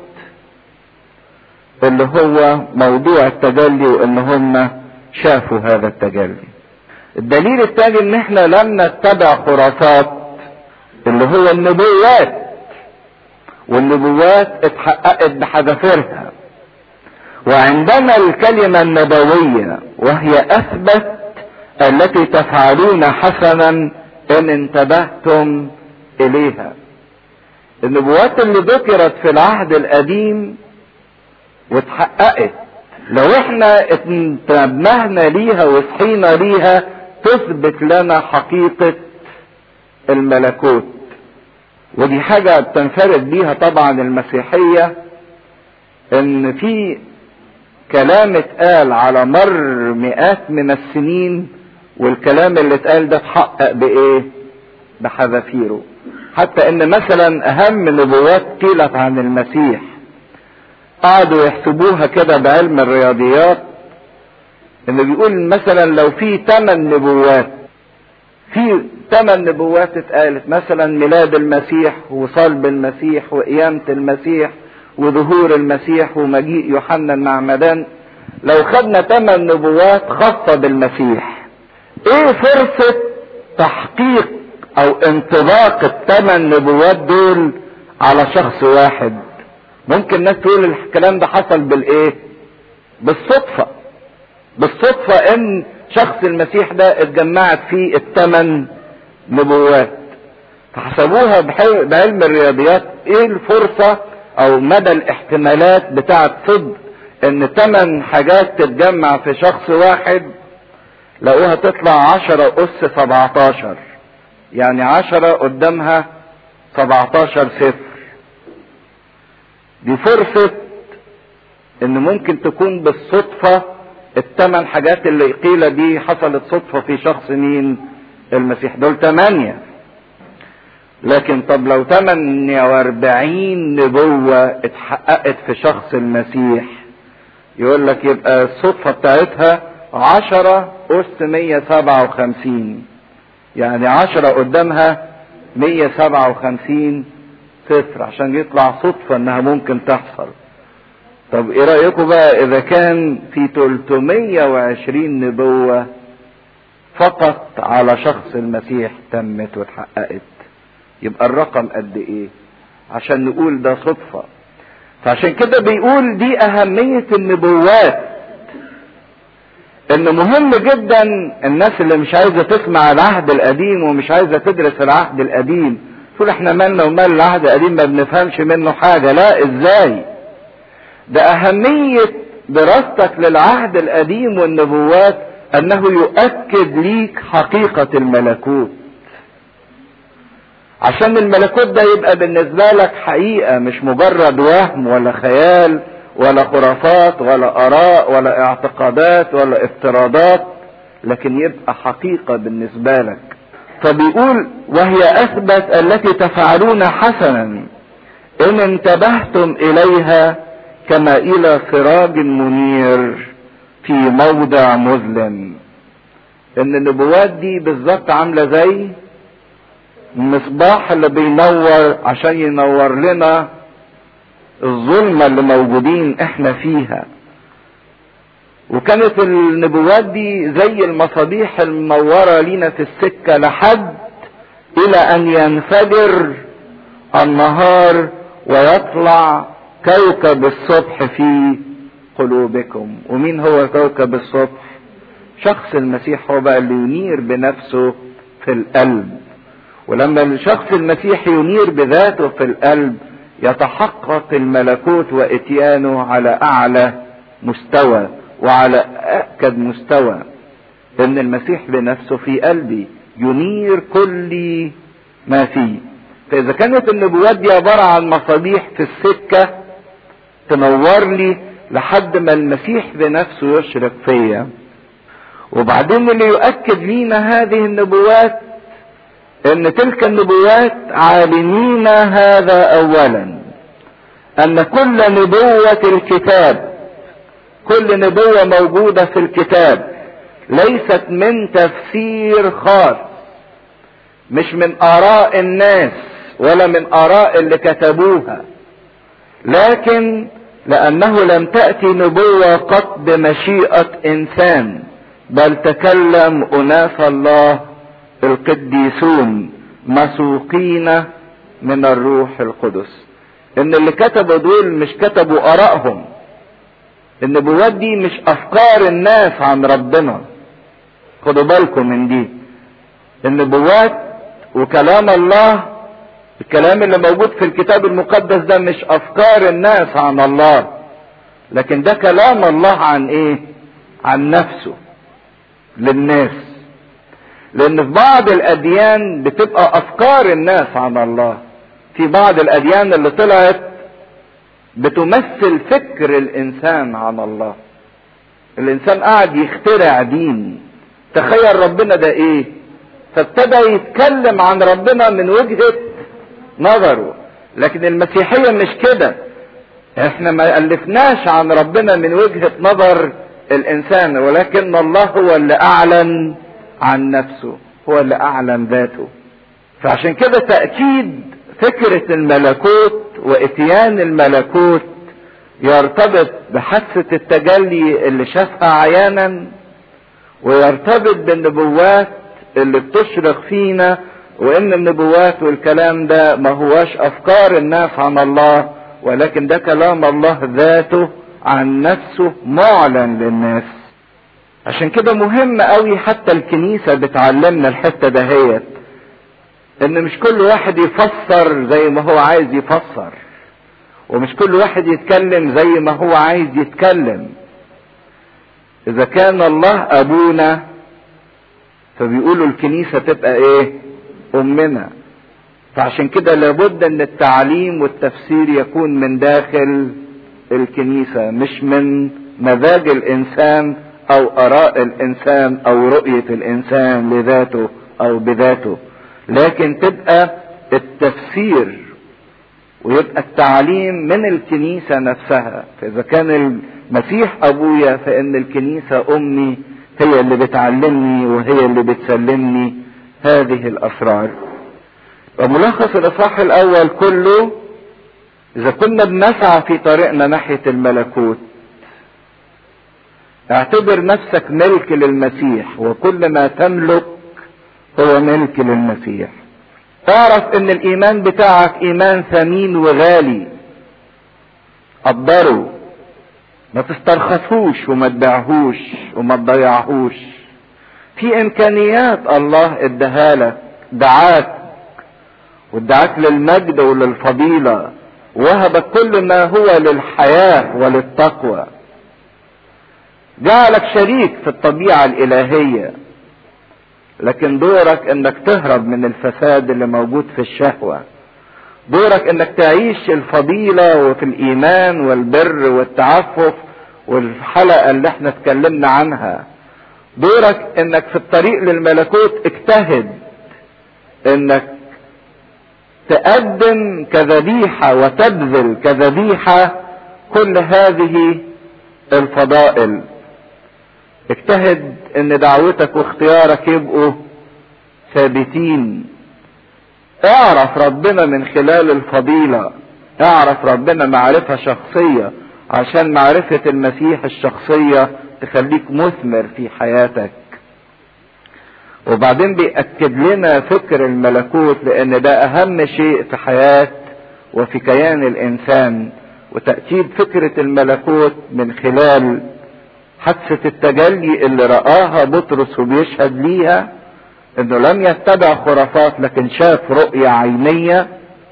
اللي هو موضوع التجلي وان هم شافوا هذا التجلي الدليل الثاني ان احنا لم نتبع خرافات اللي هو النبوات والنبوات اتحققت بحذافيرها وعندنا الكلمة النبوية وهي اثبت التي تفعلون حسنا ان انتبهتم اليها النبوات اللي ذكرت في العهد القديم واتحققت لو احنا انتبهنا ليها وصحينا ليها تثبت لنا حقيقة الملكوت ودي حاجة بتنفرد بيها طبعا المسيحية ان في كلام اتقال على مر مئات من السنين والكلام اللي اتقال ده اتحقق بايه بحذافيره حتى ان مثلا اهم نبوات قيلت عن المسيح قعدوا يحسبوها كده بعلم الرياضيات انه بيقول مثلا لو في ثمان نبوات في ثمان نبوات اتقالت مثلا ميلاد المسيح وصلب المسيح وقيامة المسيح وظهور المسيح ومجيء يوحنا المعمدان لو خدنا ثمان نبوات خاصة بالمسيح ايه فرصة تحقيق او انطباق الثمان نبوات دول على شخص واحد ممكن ناس تقول الكلام ده حصل بالايه بالصدفة بالصدفة ان شخص المسيح ده اتجمعت فيه الثمان نبوات فحسبوها بعلم الرياضيات ايه الفرصة او مدى الاحتمالات بتاعة صدق ان ثمان حاجات تتجمع في شخص واحد لقوها تطلع عشرة اس سبعتاشر يعني عشرة قدامها سبعتاشر صفر دي فرصة ان ممكن تكون بالصدفة الثمان حاجات اللي قيل دي حصلت صدفة في شخص مين المسيح دول ثمانية لكن طب لو 48 نبوة اتحققت في شخص المسيح يقول لك يبقى الصدفة بتاعتها عشرة أس 157 يعني عشرة قدامها 157 صفر عشان يطلع صدفة انها ممكن تحصل طب ايه رأيكم بقى اذا كان في 320 نبوة فقط على شخص المسيح تمت واتحققت يبقى الرقم قد ايه عشان نقول ده صدفة فعشان كده بيقول دي اهمية النبوات ان مهم جدا الناس اللي مش عايزة تسمع العهد القديم ومش عايزة تدرس العهد القديم تقول احنا مالنا ومال العهد القديم ما بنفهمش منه حاجة لا ازاي ده اهمية دراستك للعهد القديم والنبوات انه يؤكد ليك حقيقة الملكوت عشان الملكوت ده يبقى بالنسبة لك حقيقة مش مجرد وهم ولا خيال ولا خرافات ولا اراء ولا اعتقادات ولا افتراضات لكن يبقى حقيقة بالنسبة لك فبيقول وهي اثبت التي تفعلون حسنا ان انتبهتم اليها كما الى سراج منير في موضع مظلم ان النبوات دي بالظبط عامله زي المصباح اللي بينور عشان ينور لنا الظلمه اللي موجودين احنا فيها وكانت النبوات دي زي المصابيح المنوره لينا في السكه لحد الى ان ينفجر النهار ويطلع كوكب الصبح في قلوبكم ومين هو كوكب الصبح شخص المسيح هو بقى اللي ينير بنفسه في القلب ولما الشخص المسيح ينير بذاته في القلب يتحقق الملكوت واتيانه على اعلى مستوى وعلى اكد مستوى ان المسيح بنفسه في قلبي ينير كل ما فيه فاذا كانت النبوات دي عباره عن مصابيح في السكه تنور لي لحد ما المسيح بنفسه يشرق فيا وبعدين اللي يؤكد لينا هذه النبوات ان تلك النبوات عالمين هذا اولا ان كل نبوة الكتاب كل نبوة موجودة في الكتاب ليست من تفسير خاص مش من اراء الناس ولا من اراء اللي كتبوها لكن لانه لم تأتي نبوة قط بمشيئة انسان بل تكلم اناس الله القديسون مسوقين من الروح القدس ان اللي كتبوا دول مش كتبوا ارائهم النبوات دي مش افكار الناس عن ربنا خدوا بالكم من دي النبوات وكلام الله الكلام اللي موجود في الكتاب المقدس ده مش افكار الناس عن الله لكن ده كلام الله عن ايه عن نفسه للناس لان في بعض الاديان بتبقى افكار الناس عن الله في بعض الاديان اللي طلعت بتمثل فكر الانسان عن الله الانسان قاعد يخترع دين تخيل ربنا ده ايه فابتدى يتكلم عن ربنا من وجهة نظره لكن المسيحية مش كده احنا ما الفناش عن ربنا من وجهة نظر الانسان ولكن الله هو اللي اعلن عن نفسه هو اللي اعلن ذاته فعشان كده تأكيد فكرة الملكوت واتيان الملكوت يرتبط بحادثة التجلي اللي شافها عيانا ويرتبط بالنبوات اللي بتشرق فينا وان النبوات والكلام ده ما هواش افكار الناس عن الله ولكن ده كلام الله ذاته عن نفسه معلن للناس عشان كده مهم قوي حتى الكنيسة بتعلمنا الحتة دهيت ان مش كل واحد يفسر زي ما هو عايز يفسر ومش كل واحد يتكلم زي ما هو عايز يتكلم اذا كان الله ابونا فبيقولوا الكنيسة تبقى ايه امنا فعشان كده لابد ان التعليم والتفسير يكون من داخل الكنيسة مش من مزاج الانسان او اراء الانسان او رؤية الانسان لذاته او بذاته لكن تبقى التفسير ويبقى التعليم من الكنيسة نفسها فإذا كان المسيح أبويا فإن الكنيسة أمي هي اللي بتعلمني وهي اللي بتسلمني هذه الأسرار وملخص الإصحاح الأول كله إذا كنا بنسعى في طريقنا ناحية الملكوت اعتبر نفسك ملك للمسيح وكل ما تملك هو ملك للمسيح تعرف ان الايمان بتاعك ايمان ثمين وغالي قدره ما تسترخصوش وما تبيعهوش وما تضيعهوش في امكانيات الله اداها لك دعاك وادعاك للمجد وللفضيلة وهبك كل ما هو للحياة وللتقوى جعلك شريك في الطبيعة الإلهية لكن دورك انك تهرب من الفساد اللي موجود في الشهوة دورك انك تعيش الفضيلة وفي الايمان والبر والتعفف والحلقة اللي احنا اتكلمنا عنها دورك انك في الطريق للملكوت اجتهد انك تقدم كذبيحة وتبذل كذبيحة كل هذه الفضائل اجتهد ان دعوتك واختيارك يبقوا ثابتين اعرف ربنا من خلال الفضيلة اعرف ربنا معرفة شخصية عشان معرفة المسيح الشخصية تخليك مثمر في حياتك وبعدين بيأكد لنا فكر الملكوت لان ده اهم شيء في حياة وفي كيان الانسان وتأكيد فكرة الملكوت من خلال حادثة التجلي اللي رآها بطرس وبيشهد ليها انه لم يتبع خرافات لكن شاف رؤية عينية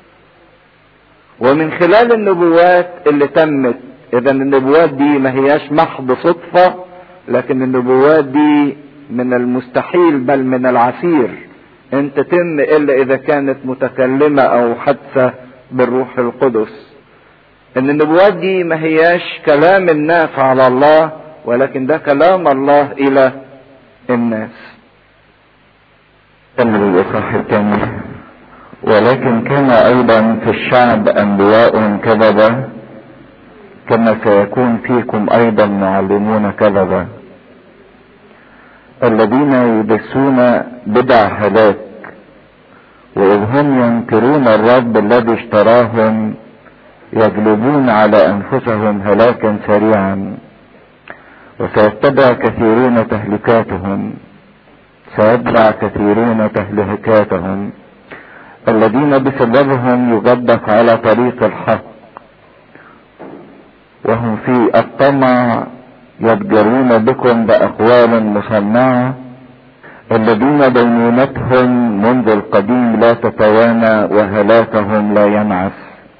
ومن خلال النبوات اللي تمت اذا النبوات دي ما هياش محض صدفة لكن النبوات دي من المستحيل بل من العسير ان تتم الا اذا كانت متكلمة او حادثة بالروح القدس ان النبوات دي ما هياش كلام الناس على الله ولكن ده كلام الله الى الناس كمل الاصحاح الثاني ولكن كان ايضا في الشعب انبياء كذبة كما سيكون فيكم ايضا معلمون كذبة الذين يدسون بدع هلاك واذ هم ينكرون الرب الذي اشتراهم يجلبون على انفسهم هلاكا سريعا وسيتبع كثيرون تهلكاتهم سيتبع كثيرون تهلكاتهم الذين بسببهم يجدف على طريق الحق وهم في الطمع يتجرون بكم بأقوال مصنعة الذين دينونتهم منذ القديم لا تتوانى وهلاكهم لا ينعس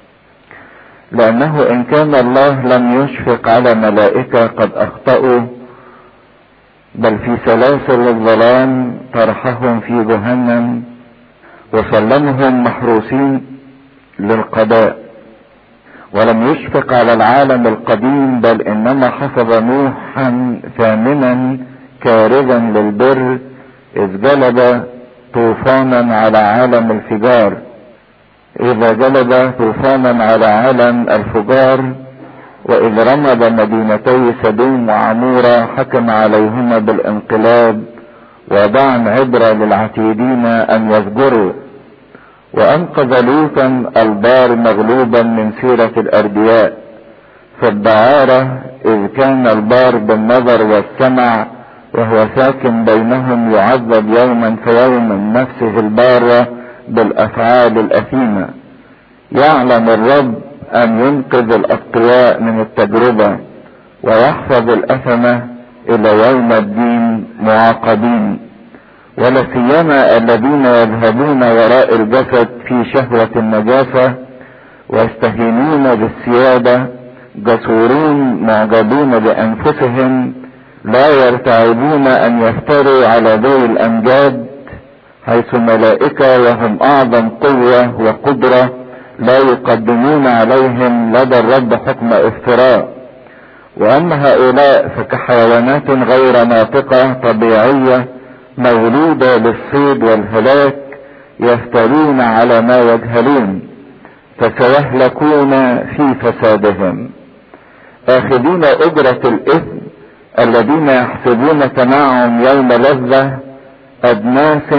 لأنه إن كان الله لم يشفق على ملائكة قد أخطأوا بل في سلاسل الظلام طرحهم في جهنم وسلمهم محروسين للقضاء ولم يشفق على العالم القديم بل انما حفظ نوحا ثامنا كارزا للبر اذ جلب طوفانا على عالم الفجار اذا جلب طوفانا على عالم الفجار واذ رمد مدينتي سدوم وعمورة حكم عليهما بالانقلاب وضعا عبرة للعتيدين ان يزجروا وانقذ لوطا البار مغلوبا من سيرة الاردياء في الدعارة اذ كان البار بالنظر والسمع وهو ساكن بينهم يعذب يوما فيوما نفسه البارة بالافعال الاثيمة يعلم الرب ان ينقذ الاتقياء من التجربة ويحفظ الاثمة الى يوم الدين معاقبين ولا سيما الذين يذهبون وراء الجسد في شهوة النجاسة ويستهينون بالسيادة جسورون معجبون بانفسهم لا يرتعبون ان يفتروا على ذوي الامجاد حيث ملائكة وهم اعظم قوة وقدرة لا يقدمون عليهم لدى الرب حكم افتراء واما هؤلاء فكحيوانات غير ناطقة طبيعية مولودة للصيد والهلاك يفترون على ما يجهلون فسيهلكون في فسادهم اخذين اجرة الاثم الذين يحسبون تنعم يوم لذة ادناس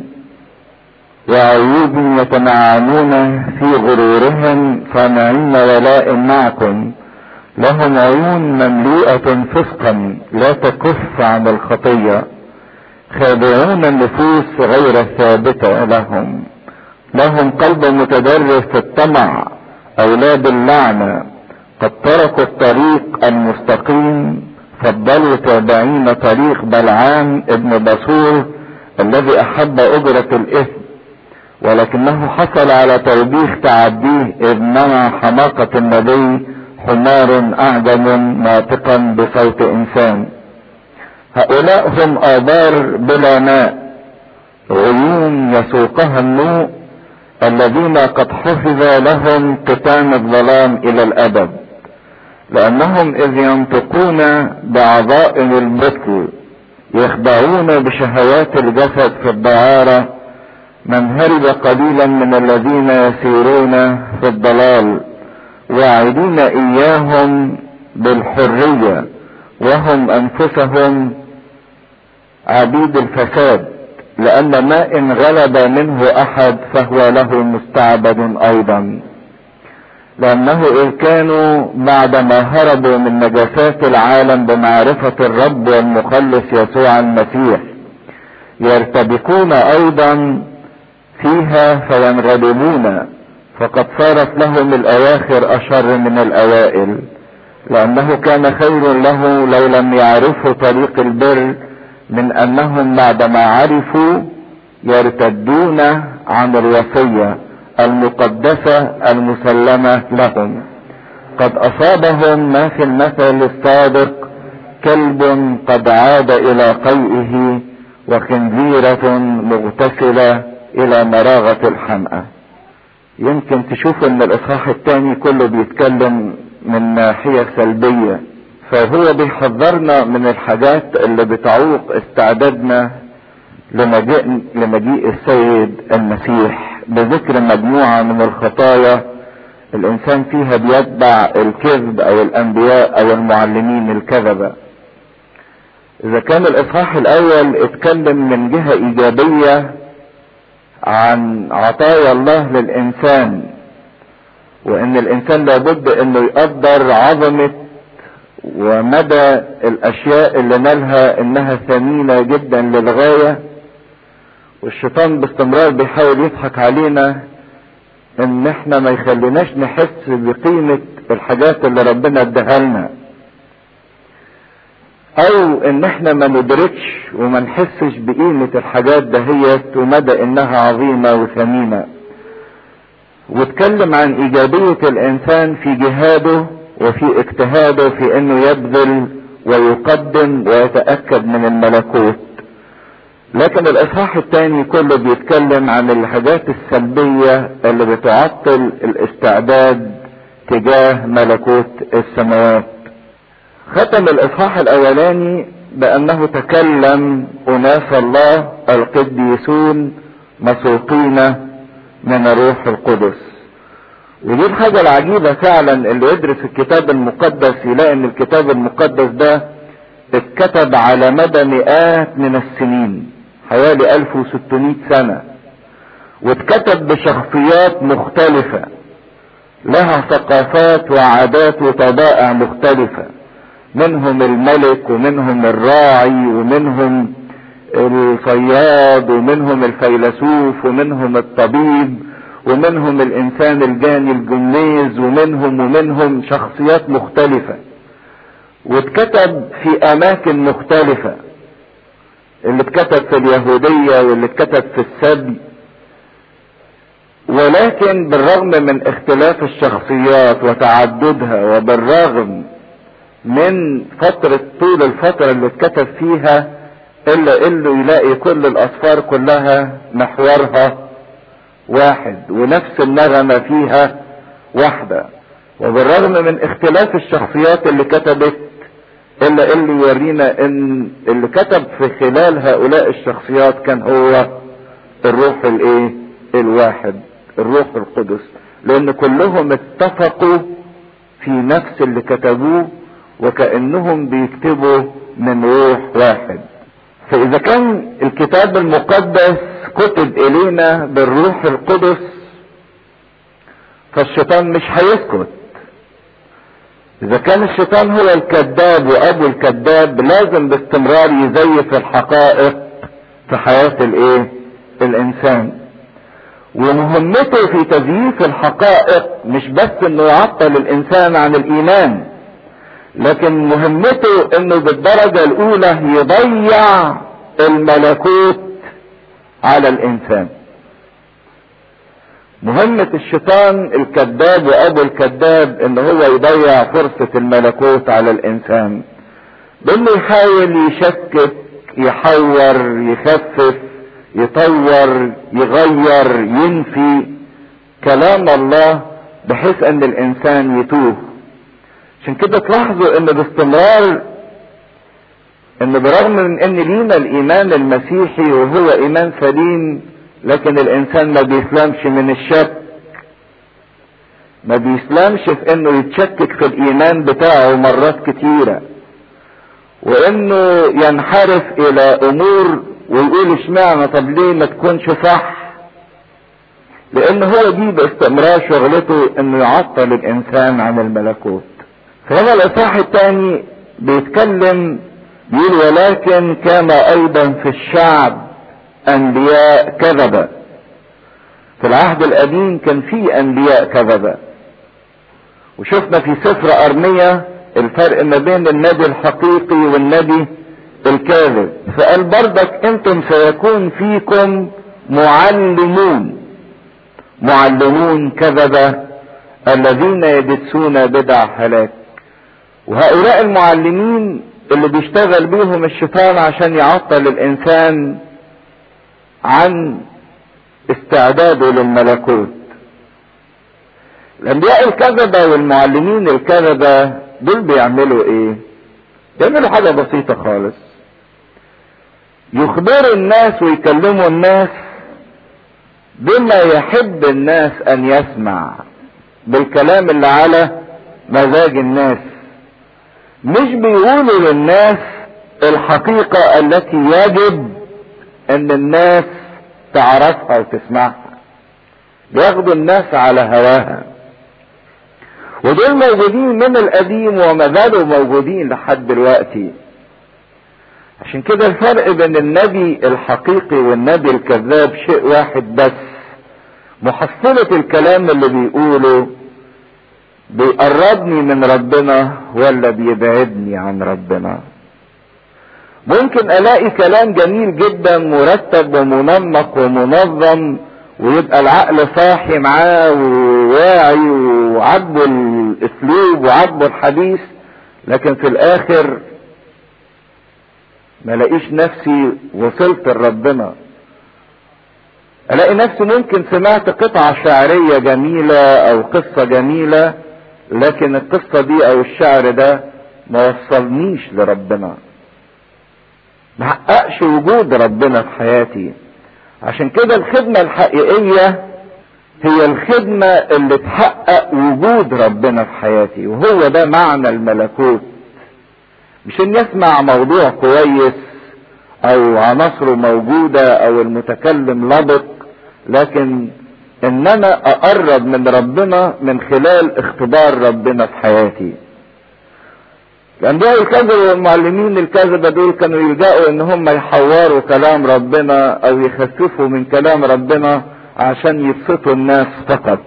وعيوب يتنعمون في غرورهم صانعين ولاء معكم لهم عيون مملوءة فسقا لا تكف عن الخطية خادعون النفوس غير الثابتة لهم لهم قلب متدرس في الطمع اولاد اللعنة قد تركوا الطريق المستقيم فضلوا تابعين طريق بلعام ابن بصور الذي احب اجرة الاثم ولكنه حصل على توبيخ تعديه اذ منع حماقة النبي حمار اعجم ناطقا بصوت انسان هؤلاء هم ابار بلا ماء عيون يسوقها النوء الذين قد حفظ لهم قتام الظلام الى الابد لانهم اذ ينطقون بعظائم البطل يخدعون بشهوات الجسد في الدعارة من هرب قليلا من الذين يسيرون في الضلال واعدين اياهم بالحرية وهم انفسهم عبيد الفساد لان ما ان غلب منه احد فهو له مستعبد ايضا لانه اذ كانوا بعدما هربوا من نجاسات العالم بمعرفة الرب والمخلص يسوع المسيح يرتبكون ايضا فيها فينغلبون فقد صارت لهم الاواخر اشر من الاوائل لانه كان خير له لو لم يعرفوا طريق البر من انهم بعدما عرفوا يرتدون عن الوصية المقدسة المسلمة لهم قد اصابهم ما في المثل الصادق كلب قد عاد الى قيئه وخنزيرة مغتسلة الى مراغة الحمأة يمكن تشوف ان الاصحاح الثاني كله بيتكلم من ناحية سلبية فهو بيحذرنا من الحاجات اللي بتعوق استعدادنا لمجيء, لمجيء السيد المسيح بذكر مجموعة من الخطايا الانسان فيها بيتبع الكذب او الانبياء او المعلمين الكذبة اذا كان الاصحاح الاول اتكلم من جهة ايجابية عن عطايا الله للانسان وان الانسان لابد انه يقدر عظمة ومدى الاشياء اللي نالها انها ثمينة جدا للغاية والشيطان باستمرار بيحاول يضحك علينا ان احنا ما يخليناش نحس بقيمة الحاجات اللي ربنا اداها لنا او ان احنا ما ندركش وما نحسش بقيمة الحاجات دهيت ومدى انها عظيمة وثمينة واتكلم عن ايجابية الانسان في جهاده وفي اجتهاده في انه يبذل ويقدم ويتأكد من الملكوت لكن الاصحاح الثاني كله بيتكلم عن الحاجات السلبية اللي بتعطل الاستعداد تجاه ملكوت السماوات ختم الاصحاح الاولاني بانه تكلم اناس الله القديسون مسوقين من الروح القدس ودي الحاجة العجيبة فعلا اللي يدرس الكتاب المقدس يلاقي ان الكتاب المقدس ده اتكتب على مدى مئات من السنين حوالي 1600 سنة واتكتب بشخصيات مختلفة لها ثقافات وعادات وطبائع مختلفة منهم الملك ومنهم الراعي ومنهم الصياد ومنهم الفيلسوف ومنهم الطبيب ومنهم الانسان الجاني الجميز ومنهم ومنهم شخصيات مختلفة واتكتب في اماكن مختلفة اللي اتكتب في اليهودية واللي اتكتب في السبي ولكن بالرغم من اختلاف الشخصيات وتعددها وبالرغم من فترة طول الفترة اللي اتكتب فيها الا انه يلاقي كل الاسفار كلها محورها واحد ونفس النغمة فيها واحدة وبالرغم من اختلاف الشخصيات اللي كتبت الا اللي يورينا ان اللي كتب في خلال هؤلاء الشخصيات كان هو الروح الايه الواحد الروح القدس لان كلهم اتفقوا في نفس اللي كتبوه وكأنهم بيكتبوا من روح واحد فاذا كان الكتاب المقدس كتب الينا بالروح القدس فالشيطان مش هيسكت اذا كان الشيطان هو الكذاب وابو الكذاب لازم باستمرار يزيف الحقائق في حياة الايه الانسان ومهمته في تزييف الحقائق مش بس انه يعطل الانسان عن الايمان لكن مهمته انه بالدرجة الاولى يضيع الملكوت على الانسان مهمة الشيطان الكذاب وابو الكذاب ان هو يضيع فرصة الملكوت على الانسان بانه يحاول يشكك يحور يخفف يطور يغير ينفي كلام الله بحيث ان الانسان يتوه عشان كده تلاحظوا ان باستمرار ان برغم من ان لينا الايمان المسيحي وهو ايمان سليم لكن الانسان ما بيسلمش من الشك ما بيسلمش في انه يتشكك في الايمان بتاعه مرات كتيرة وانه ينحرف الى امور ويقول اشمعنى طب ليه ما تكونش صح لان هو دي باستمرار شغلته انه يعطل الانسان عن الملكوت فهنا الاصحاح الثاني بيتكلم بيقول ولكن كان ايضا في الشعب انبياء كذبة في العهد القديم كان في انبياء كذبة وشفنا في سفر ارمية الفرق ما بين النبي الحقيقي والنبي الكاذب فقال بردك انتم سيكون فيكم معلمون معلمون كذبة الذين يدسون بدع هلاك وهؤلاء المعلمين اللي بيشتغل بيهم الشيطان عشان يعطل الانسان عن استعداده للملكوت الانبياء الكذبة والمعلمين الكذبة دول بيعملوا ايه بيعملوا حاجة بسيطة خالص يخبروا الناس ويكلموا الناس بما يحب الناس ان يسمع بالكلام اللي على مزاج الناس مش بيقولوا للناس الحقيقة التي يجب ان الناس تعرفها وتسمعها بياخدوا الناس على هواها ودول موجودين من القديم وما زالوا موجودين لحد دلوقتي عشان كده الفرق بين النبي الحقيقي والنبي الكذاب شيء واحد بس محصلة الكلام اللي بيقوله بيقربني من ربنا ولا بيبعدني عن ربنا ممكن الاقي كلام جميل جدا مرتب ومنمق ومنظم ويبقى العقل صاحي معاه وواعي وعجبه الاسلوب وعجبه الحديث لكن في الاخر ما لاقيش نفسي وصلت لربنا الاقي نفسي ممكن سمعت قطعة شعرية جميلة او قصة جميلة لكن القصة دي او الشعر ده ما وصلنيش لربنا ما حققش وجود ربنا في حياتي عشان كده الخدمة الحقيقية هي الخدمة اللي تحقق وجود ربنا في حياتي وهو ده معنى الملكوت مش ان يسمع موضوع كويس او عناصره موجودة او المتكلم لبق لكن ان انا اقرب من ربنا من خلال اختبار ربنا في حياتي الانبياء الكذب والمعلمين الكذبة دول كانوا يلجأوا ان هم يحوروا كلام ربنا او يخففوا من كلام ربنا عشان يبسطوا الناس فقط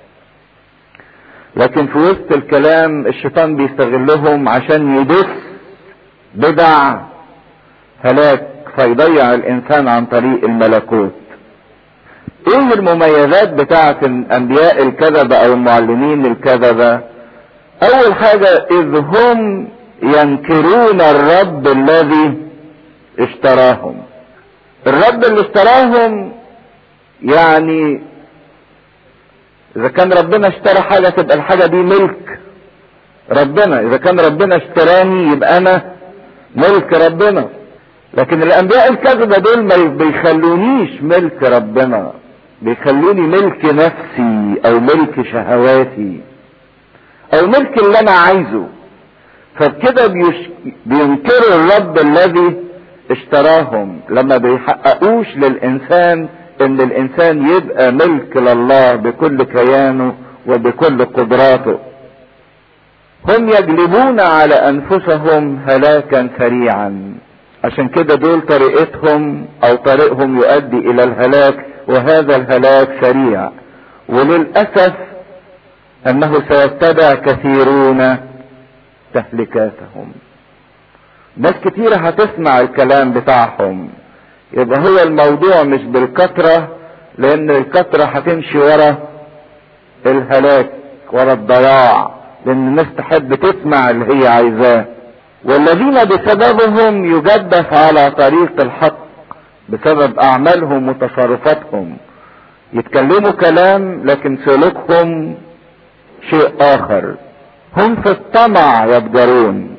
لكن في وسط الكلام الشيطان بيستغلهم عشان يدس بدع هلاك فيضيع الانسان عن طريق الملكوت ايه المميزات بتاعة الانبياء الكذبة او المعلمين الكذبة اول حاجة اذ هم ينكرون الرب الذي اشتراهم الرب اللي اشتراهم يعني اذا كان ربنا اشترى حاجة تبقى الحاجة دي ملك ربنا اذا كان ربنا اشتراني يبقى انا ملك ربنا لكن الانبياء الكذبة دول ما بيخلونيش ملك ربنا بيخلوني ملك نفسي او ملك شهواتي او ملك اللي انا عايزه فبكده بيش... بينكروا الرب الذي اشتراهم لما بيحققوش للانسان ان الانسان يبقى ملك لله بكل كيانه وبكل قدراته هم يجلبون على انفسهم هلاكا سريعا عشان كده دول طريقتهم او طريقهم يؤدي الى الهلاك وهذا الهلاك سريع وللاسف انه سيتبع كثيرون تهلكاتهم ناس كتيرة هتسمع الكلام بتاعهم يبقى هو الموضوع مش بالكثرة لان الكثرة هتمشي ورا الهلاك ورا الضياع لان الناس تحب تسمع اللي هي عايزاه والذين بسببهم يجدف على طريق الحق بسبب اعمالهم وتصرفاتهم يتكلموا كلام لكن سلوكهم شيء اخر هم في الطمع يتجرون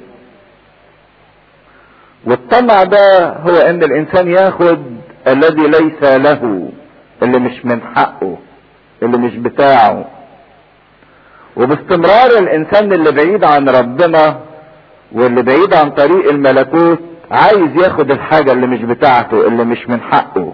والطمع ده هو ان الانسان ياخد الذي ليس له اللي مش من حقه اللي مش بتاعه وباستمرار الانسان اللي بعيد عن ربنا واللي بعيد عن طريق الملكوت عايز ياخد الحاجة اللي مش بتاعته اللي مش من حقه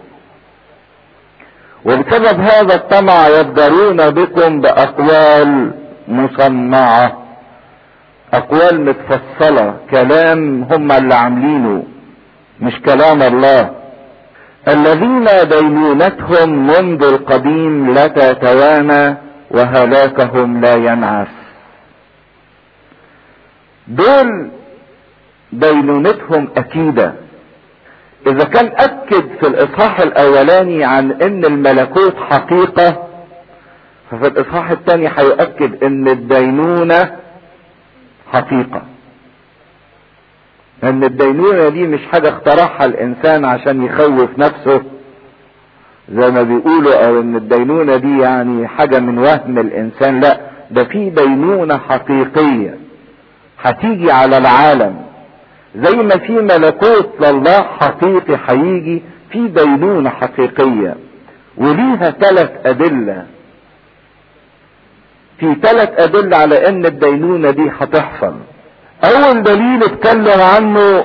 وبسبب هذا الطمع يبدرون بكم بأقوال مصنعة أقوال متفصلة كلام هم اللي عاملينه مش كلام الله الذين دينونتهم منذ القديم لا تتوانى وهلاكهم لا ينعس دول دينونتهم اكيدة اذا كان اكد في الاصحاح الاولاني عن ان الملكوت حقيقة ففي الاصحاح الثاني هيؤكد ان الدينونة حقيقة ان الدينونة دي مش حاجة اخترعها الانسان عشان يخوف نفسه زي ما بيقولوا او ان الدينونة دي يعني حاجة من وهم الانسان لا ده في دينونة حقيقية هتيجي على العالم زي ما في ملكوت لله حقيقي هيجي في دينونة حقيقية وليها ثلاث أدلة في ثلاث أدلة على إن الدينونة دي هتحصل أول دليل اتكلم عنه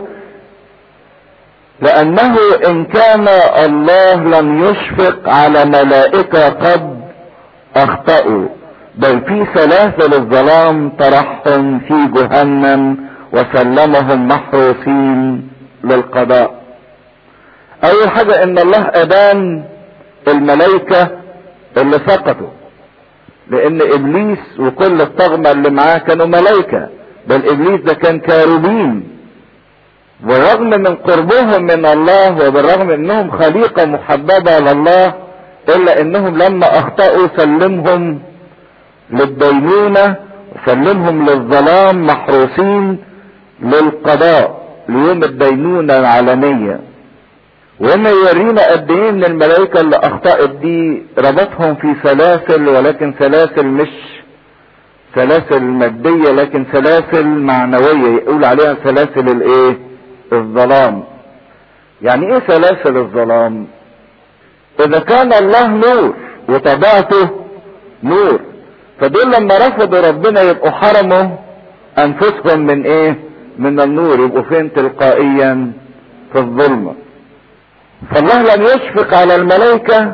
لأنه إن كان الله لم يشفق على ملائكة قد أخطأوا بل في سلاسل الظلام طرحهم في جهنم وسلمهم محروسين للقضاء اول حاجة ان الله ادان الملائكة اللي سقطوا لان ابليس وكل الطغمة اللي معاه كانوا ملائكة بل ابليس ده كان كاروبين بالرغم من قربهم من الله وبالرغم انهم خليقة محببة لله الا انهم لما اخطأوا سلمهم للدينونة وسلمهم للظلام محروسين للقضاء ليوم الدينونة العالمية وهنا يورينا قد ايه ان الملائكة اللي اخطأت دي ربطهم في سلاسل ولكن سلاسل مش سلاسل مادية لكن سلاسل معنوية يقول عليها سلاسل الايه الظلام يعني ايه سلاسل الظلام اذا كان الله نور وطبيعته نور فدول لما رفضوا ربنا يبقوا حرموا انفسهم من ايه من النور يبقوا فين تلقائيا في الظلمة فالله لم يشفق على الملائكة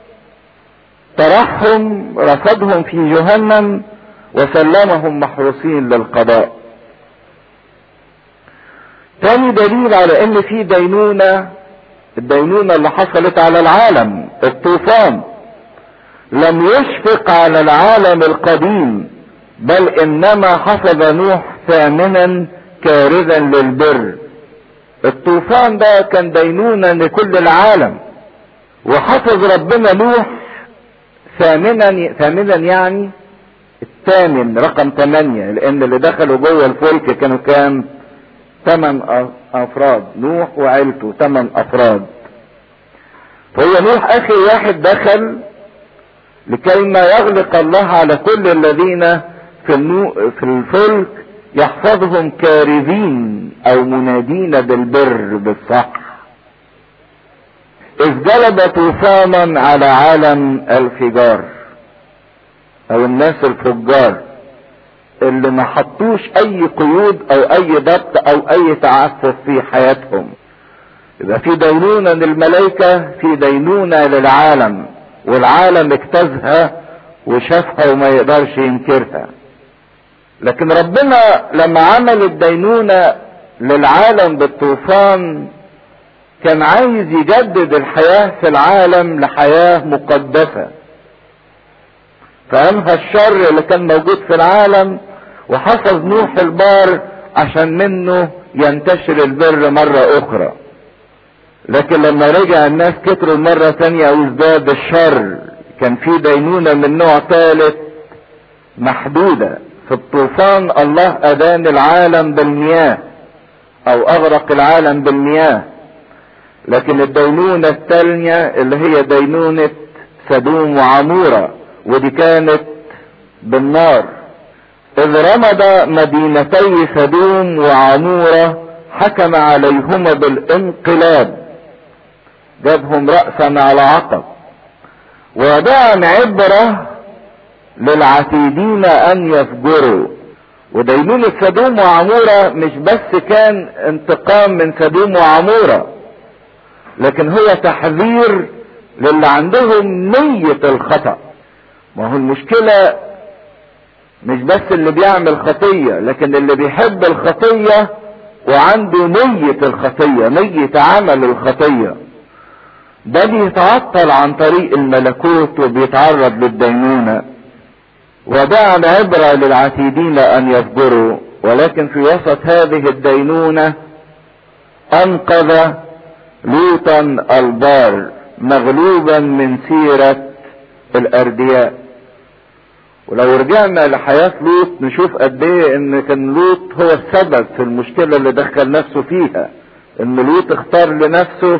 طرحهم رفضهم في جهنم وسلمهم محروسين للقضاء تاني دليل على ان في دينونة الدينونة اللي حصلت على العالم الطوفان لم يشفق على العالم القديم بل انما حفظ نوح ثامنا كارثا للبر الطوفان ده كان دينونة لكل العالم وحفظ ربنا نوح ثامنا ثامنا يعني الثامن رقم ثمانية لان اللي دخلوا جوه الفلك كانوا كام ثمان افراد نوح وعيلته ثمان افراد فهو نوح اخر واحد دخل لكي ما يغلق الله على كل الذين في, النو... في الفلك يحفظهم كارثين او منادين بالبر بالصح اذ جلب طوفانا على عالم الفجار او الناس الفجار اللي ما حطوش اي قيود او اي ضبط او اي تعفف في حياتهم يبقى في دينونة للملائكة في دينونة للعالم والعالم اجتازها وشافها وما يقدرش ينكرها لكن ربنا لما عمل الدينونة للعالم بالطوفان كان عايز يجدد الحياة في العالم لحياة مقدسة فأنهى الشر اللي كان موجود في العالم وحفظ نوح البار عشان منه ينتشر البر مرة أخرى لكن لما رجع الناس كتروا مرة تانية وازداد الشر كان في دينونة من نوع ثالث محدودة في الطوفان الله أدان العالم بالمياه أو أغرق العالم بالمياه لكن الدينونة الثانية اللي هي دينونة سدوم وعمورة ودي كانت بالنار إذ رمض مدينتي سدوم وعمورة حكم عليهما بالانقلاب جابهم رأسا على عقب ودعا عبرة للعتيدين أن يفجروا ودينونة سدوم وعمورة مش بس كان انتقام من سدوم وعمورة لكن هو تحذير للي عندهم نية الخطأ ما هو المشكلة مش بس اللي بيعمل خطية لكن اللي بيحب الخطية وعنده نية الخطية نية عمل الخطية ده بيتعطل عن طريق الملكوت وبيتعرض للدينونة ودعا عبرة للعتيدين ان يصبروا ولكن في وسط هذه الدينونة انقذ لوطا البار مغلوبا من سيرة الاردياء ولو رجعنا لحياة لوط نشوف قد ايه ان كان لوط هو السبب في المشكلة اللي دخل نفسه فيها ان لوط اختار لنفسه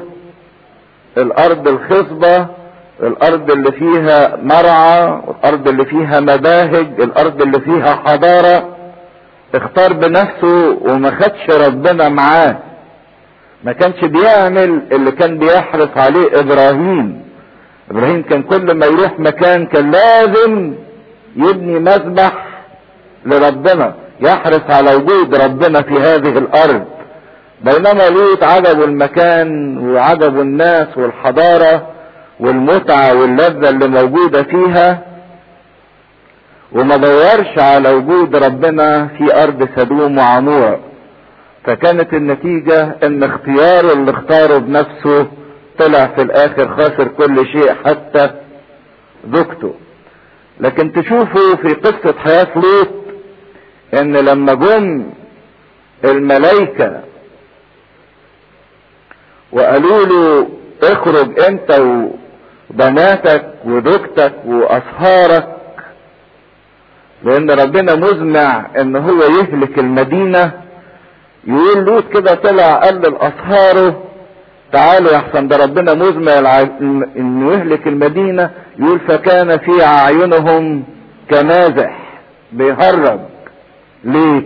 الارض الخصبة الارض اللي فيها مرعى الارض اللي فيها مباهج الارض اللي فيها حضارة اختار بنفسه وما خدش ربنا معاه ما كانش بيعمل اللي كان بيحرص عليه ابراهيم ابراهيم كان كل ما يروح مكان كان لازم يبني مذبح لربنا يحرص على وجود ربنا في هذه الارض بينما لوط عجبه المكان وعجبه الناس والحضارة والمتعة واللذة اللي موجودة فيها وما دورش على وجود ربنا في ارض سدوم وعمورة فكانت النتيجة ان اختياره اللي اختاره بنفسه طلع في الاخر خاسر كل شيء حتى زوجته لكن تشوفوا في قصة حياة لوط ان لما جم الملائكة وقالوا له اخرج انت وبناتك وزوجتك واصهارك لان ربنا مزمع ان هو يهلك المدينة يقول لوط كده طلع قال لاصهاره تعالوا يا احسن ده ربنا مزمع الع... انه يهلك المدينة يقول فكان في اعينهم كمازح بيهرج ليه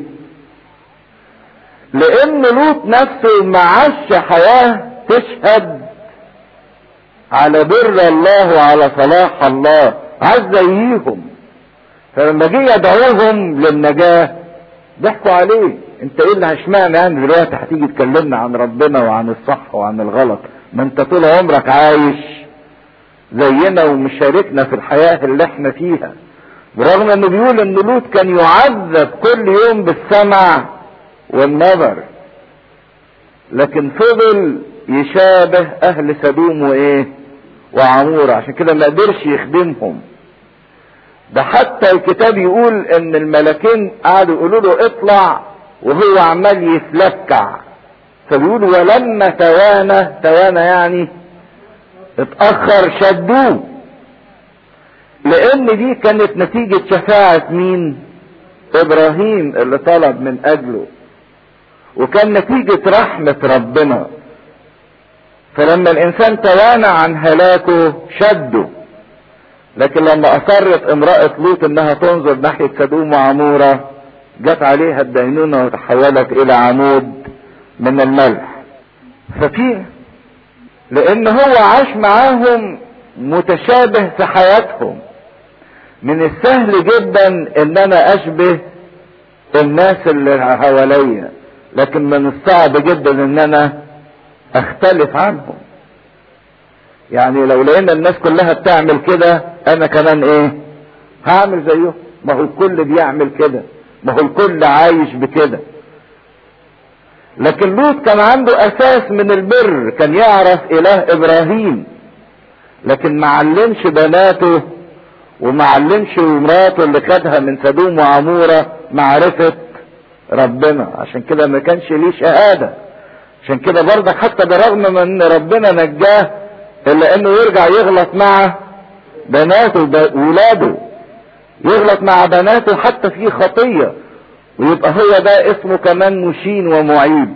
لان لوط نفسه ما عاش حياة تشهد على بر الله وعلى صلاح الله عايز زيهم فلما جه يدعوهم للنجاة ضحكوا عليه انت ايه اللي هشمعنى يعني دلوقتي هتيجي تكلمنا عن ربنا وعن الصح وعن الغلط ما انت طول عمرك عايش زينا ومشاركنا في الحياة اللي احنا فيها برغم انه بيقول ان لوط كان يعذب كل يوم بالسمع والنظر لكن فضل يشابه اهل سدوم وايه وعمورة عشان كده ما قدرش يخدمهم ده حتى الكتاب يقول ان الملكين قعدوا يقولوا له اطلع وهو عمال يتلكع فبيقول ولما توانى توانى يعني اتأخر شدوه لان دي كانت نتيجة شفاعة مين ابراهيم اللي طلب من اجله وكان نتيجة رحمة ربنا فلما الانسان توانى عن هلاكه شده لكن لما اصرت امرأة لوط انها تنظر ناحية سدوم وعمورة جت عليها الدينونة وتحولت الى عمود من الملح ففي لان هو عاش معاهم متشابه في حياتهم من السهل جدا ان انا اشبه الناس اللي حواليا لكن من الصعب جدا ان انا اختلف عنهم يعني لو لقينا الناس كلها بتعمل كده انا كمان ايه هعمل زيهم ما هو الكل بيعمل كده ما هو الكل عايش بكده لكن لوط كان عنده اساس من البر كان يعرف اله ابراهيم لكن ما علمش بناته وما علمش مراته اللي خدها من سدوم وعموره معرفه ربنا عشان كده ما كانش ليه شهاده عشان كده برضك حتى برغم من ان ربنا نجاه الا انه يرجع يغلط مع بناته ولاده يغلط مع بناته حتى في خطيه ويبقى هو ده اسمه كمان مشين ومعيب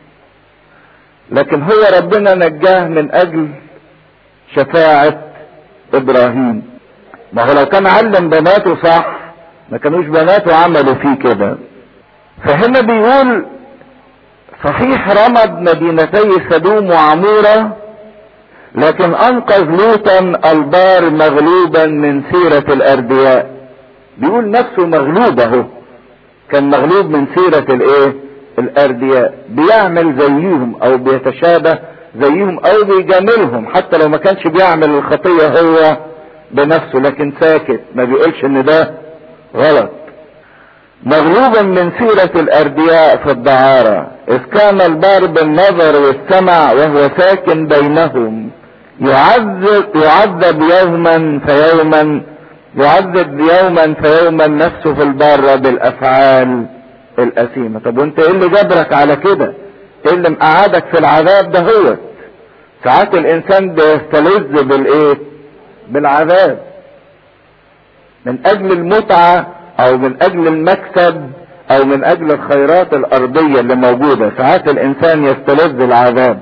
لكن هو ربنا نجاه من اجل شفاعة ابراهيم ما هو لو كان علم بناته صح ما كانوش بناته عملوا فيه كده فهنا بيقول صحيح رمد مدينتي سدوم وعمورة لكن انقذ لوطا البار مغلوبا من سيرة الاردياء بيقول نفسه مغلوب اهو كان مغلوب من سيرة الايه الاردياء بيعمل زيهم او بيتشابه زيهم او بيجاملهم حتى لو ما كانش بيعمل الخطية هو بنفسه لكن ساكت ما بيقولش ان ده غلط مغلوبا من سيرة الاردياء في الدعارة اذ كان البار بالنظر والسمع وهو ساكن بينهم يعذب يعذب يوما فيوما يعذب يوما فيوما نفسه في البارة بالافعال الاثيمة طب وانت ايه اللي جبرك على كده ايه اللي مقعدك في العذاب ده هو ساعات الانسان بيستلذ بالايه بالعذاب من اجل المتعة او من اجل المكسب او من اجل الخيرات الارضية اللي موجودة ساعات الانسان يستلذ العذاب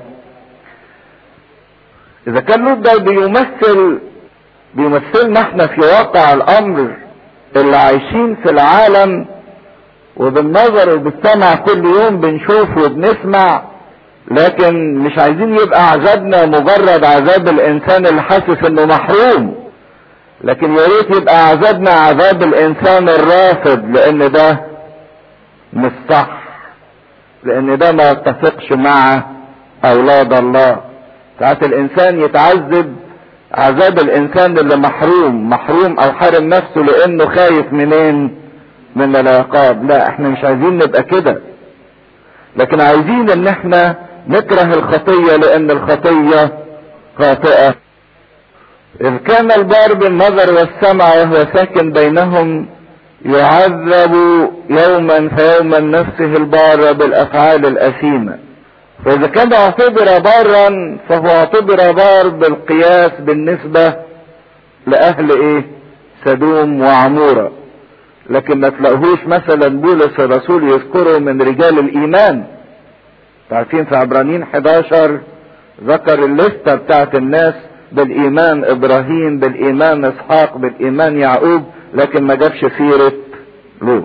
اذا كان لوط ده بيمثل بيمثلنا احنا في واقع الامر اللي عايشين في العالم وبالنظر وبالسمع كل يوم بنشوف وبنسمع لكن مش عايزين يبقى عذابنا مجرد عذاب الانسان اللي حاسس انه محروم لكن يا ريت يبقى عذابنا عذاب الانسان الرافض لان ده مش صح لان ده ما يتفقش مع اولاد الله ساعات الانسان يتعذب عذاب الانسان اللي محروم محروم او حارم نفسه لانه خايف منين من العقاب لا احنا مش عايزين نبقى كده لكن عايزين ان احنا نكره الخطية لان الخطية خاطئة اذ كان البار بالنظر والسمع وهو ساكن بينهم يعذب يوما فيوما نفسه البار بالافعال الاثيمه فاذا كان اعتبر بارا فهو اعتبر بار بالقياس بالنسبة لاهل ايه سدوم وعمورة لكن ما تلاقوهوش مثلا بولس الرسول يذكره من رجال الايمان عارفين في عبرانيين 11 ذكر الليستة بتاعت الناس بالايمان ابراهيم بالايمان اسحاق بالايمان يعقوب لكن ما جابش سيرة لوط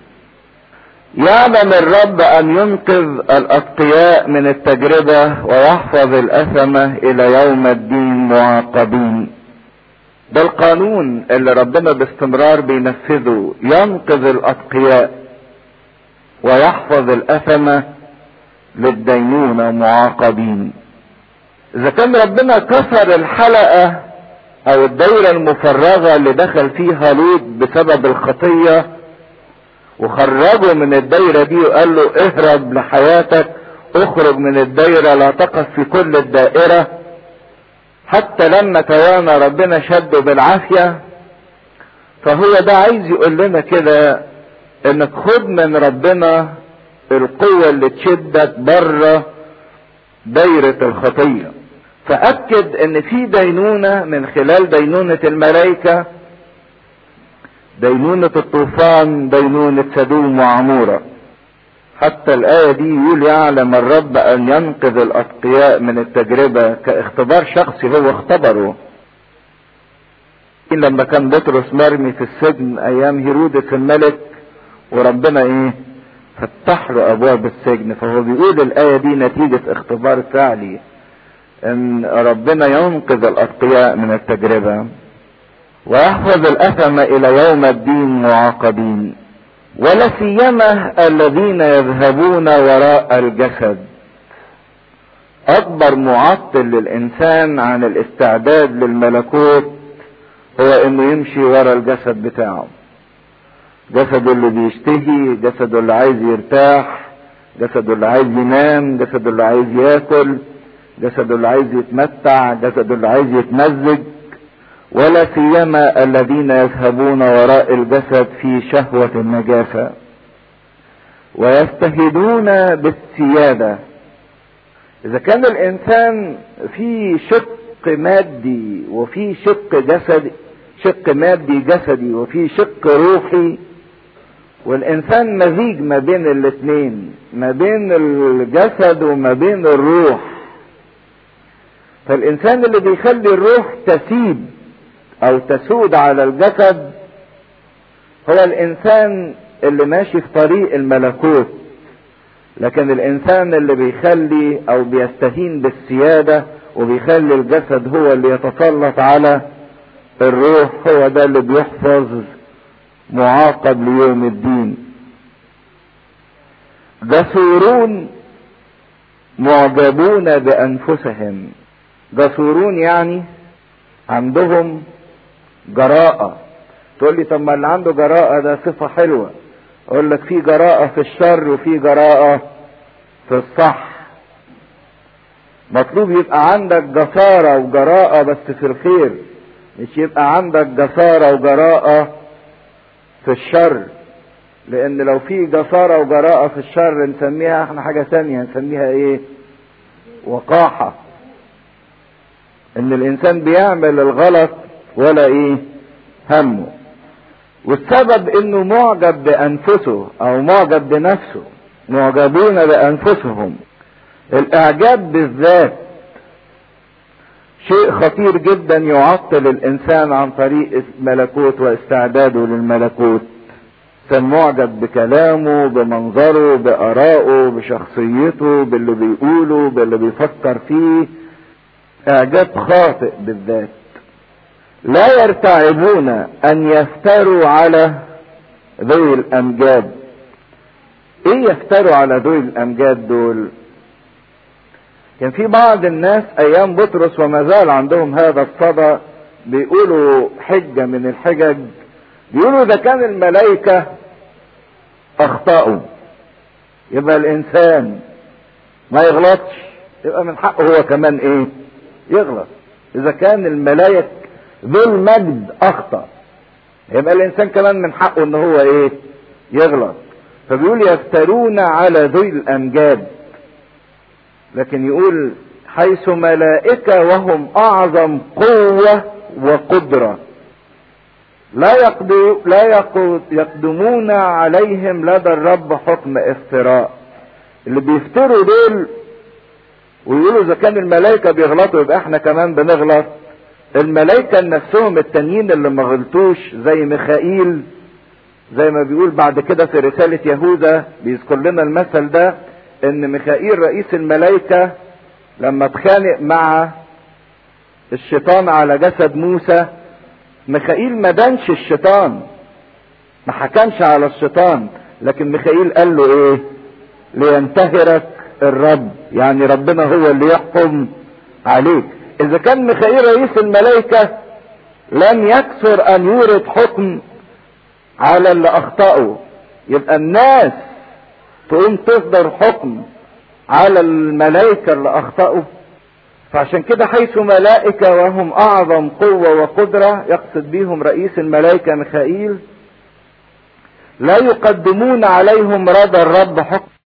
يعلم الرب ان ينقذ الاتقياء من التجربة ويحفظ الاثمة الى يوم الدين معاقبين ده القانون اللي ربنا باستمرار بينفذه ينقذ الاتقياء ويحفظ الاثمة للدينونة معاقبين اذا كان ربنا كسر الحلقة او الدايرة المفرغة اللي دخل فيها لوط بسبب الخطية وخرجه من الدايرة دي وقال له اهرب لحياتك اخرج من الدايرة لا تقف في كل الدائرة حتى لما توانى ربنا شده بالعافية فهو ده عايز يقول لنا كده انك خد من ربنا القوة اللي تشدك بره دايرة الخطية فأكد ان في دينونة من خلال دينونة الملائكة دينونة الطوفان دينونة سدوم وعمورة حتى الآية دي يقول يعلم الرب أن ينقذ الأتقياء من التجربة كاختبار شخصي هو اختبره لما كان بطرس مرمي في السجن أيام هيرودس الملك وربنا إيه فتح له أبواب السجن فهو بيقول الآية دي نتيجة اختبار فعلي ان ربنا ينقذ الاتقياء من التجربة ويحفظ الاثم الى يوم الدين معاقبين ولا سيما الذين يذهبون وراء الجسد اكبر معطل للانسان عن الاستعداد للملكوت هو انه يمشي ورا الجسد بتاعه جسده اللي بيشتهي جسده اللي عايز يرتاح جسده اللي عايز ينام جسده اللي عايز ياكل جسده اللي عايز يتمتع جسده اللي عايز يتمزج ولا سيما الذين يذهبون وراء الجسد في شهوة النجاسة ويستهدون بالسيادة إذا كان الإنسان في شق مادي وفي شق جسدي شق مادي جسدي وفي شق روحي والإنسان مزيج ما بين الاثنين ما بين الجسد وما بين الروح فالإنسان اللي بيخلي الروح تسيب أو تسود على الجسد هو الإنسان اللي ماشي في طريق الملكوت لكن الإنسان اللي بيخلي أو بيستهين بالسيادة وبيخلي الجسد هو اللي يتسلط على الروح هو ده اللي بيحفظ معاقب ليوم الدين جسورون معجبون بأنفسهم جسورون يعني عندهم جراءة تقول لي طب ما اللي عنده جراءة ده صفة حلوة اقول لك في جراءة في الشر وفي جراءة في الصح مطلوب يبقى عندك جسارة وجراءة بس في الخير مش يبقى عندك جسارة وجراءة في الشر لان لو في جسارة وجراءة في الشر نسميها احنا حاجة تانية نسميها ايه وقاحة ان الانسان بيعمل الغلط ولا ايه همه والسبب انه معجب بانفسه او معجب بنفسه معجبون بانفسهم الاعجاب بالذات شيء خطير جدا يعطل الانسان عن طريق الملكوت واستعداده للملكوت كان معجب بكلامه بمنظره بارائه بشخصيته باللي بيقوله باللي بيفكر فيه اعجاب خاطئ بالذات لا يرتعبون ان يفتروا على ذوي الامجاد ايه يفتروا على ذوي الامجاد دول كان في بعض الناس ايام بطرس وما زال عندهم هذا الصدى بيقولوا حجة من الحجج بيقولوا ده كان الملائكة اخطأوا يبقى الانسان ما يغلطش يبقى من حقه هو كمان ايه يغلط اذا كان الملائك ذو المجد اخطأ يبقى الانسان كمان من حقه ان هو ايه يغلط فبيقول يفترون على ذوي الامجاد لكن يقول حيث ملائكة وهم اعظم قوة وقدرة لا يقدر لا يقدمون عليهم لدى الرب حكم افتراء اللي بيفتروا دول ويقولوا اذا كان الملائكه بيغلطوا يبقى احنا كمان بنغلط الملائكه نفسهم التانيين اللي ما غلطوش زي ميخائيل زي ما بيقول بعد كده في رساله يهوذا بيذكر لنا المثل ده ان ميخائيل رئيس الملائكه لما اتخانق مع الشيطان على جسد موسى ميخائيل ما دانش الشيطان ما حكمش على الشيطان لكن ميخائيل قال له ايه لينتهرك الرب يعني ربنا هو اللي يحكم عليك اذا كان ميخائيل رئيس الملائكة لم يكثر ان يورد حكم على اللي اخطأوا يبقى الناس تقوم تصدر حكم على الملائكة اللي اخطأوا فعشان كده حيث ملائكة وهم اعظم قوة وقدرة يقصد بيهم رئيس الملائكة ميخائيل لا يقدمون عليهم رضا الرب حكم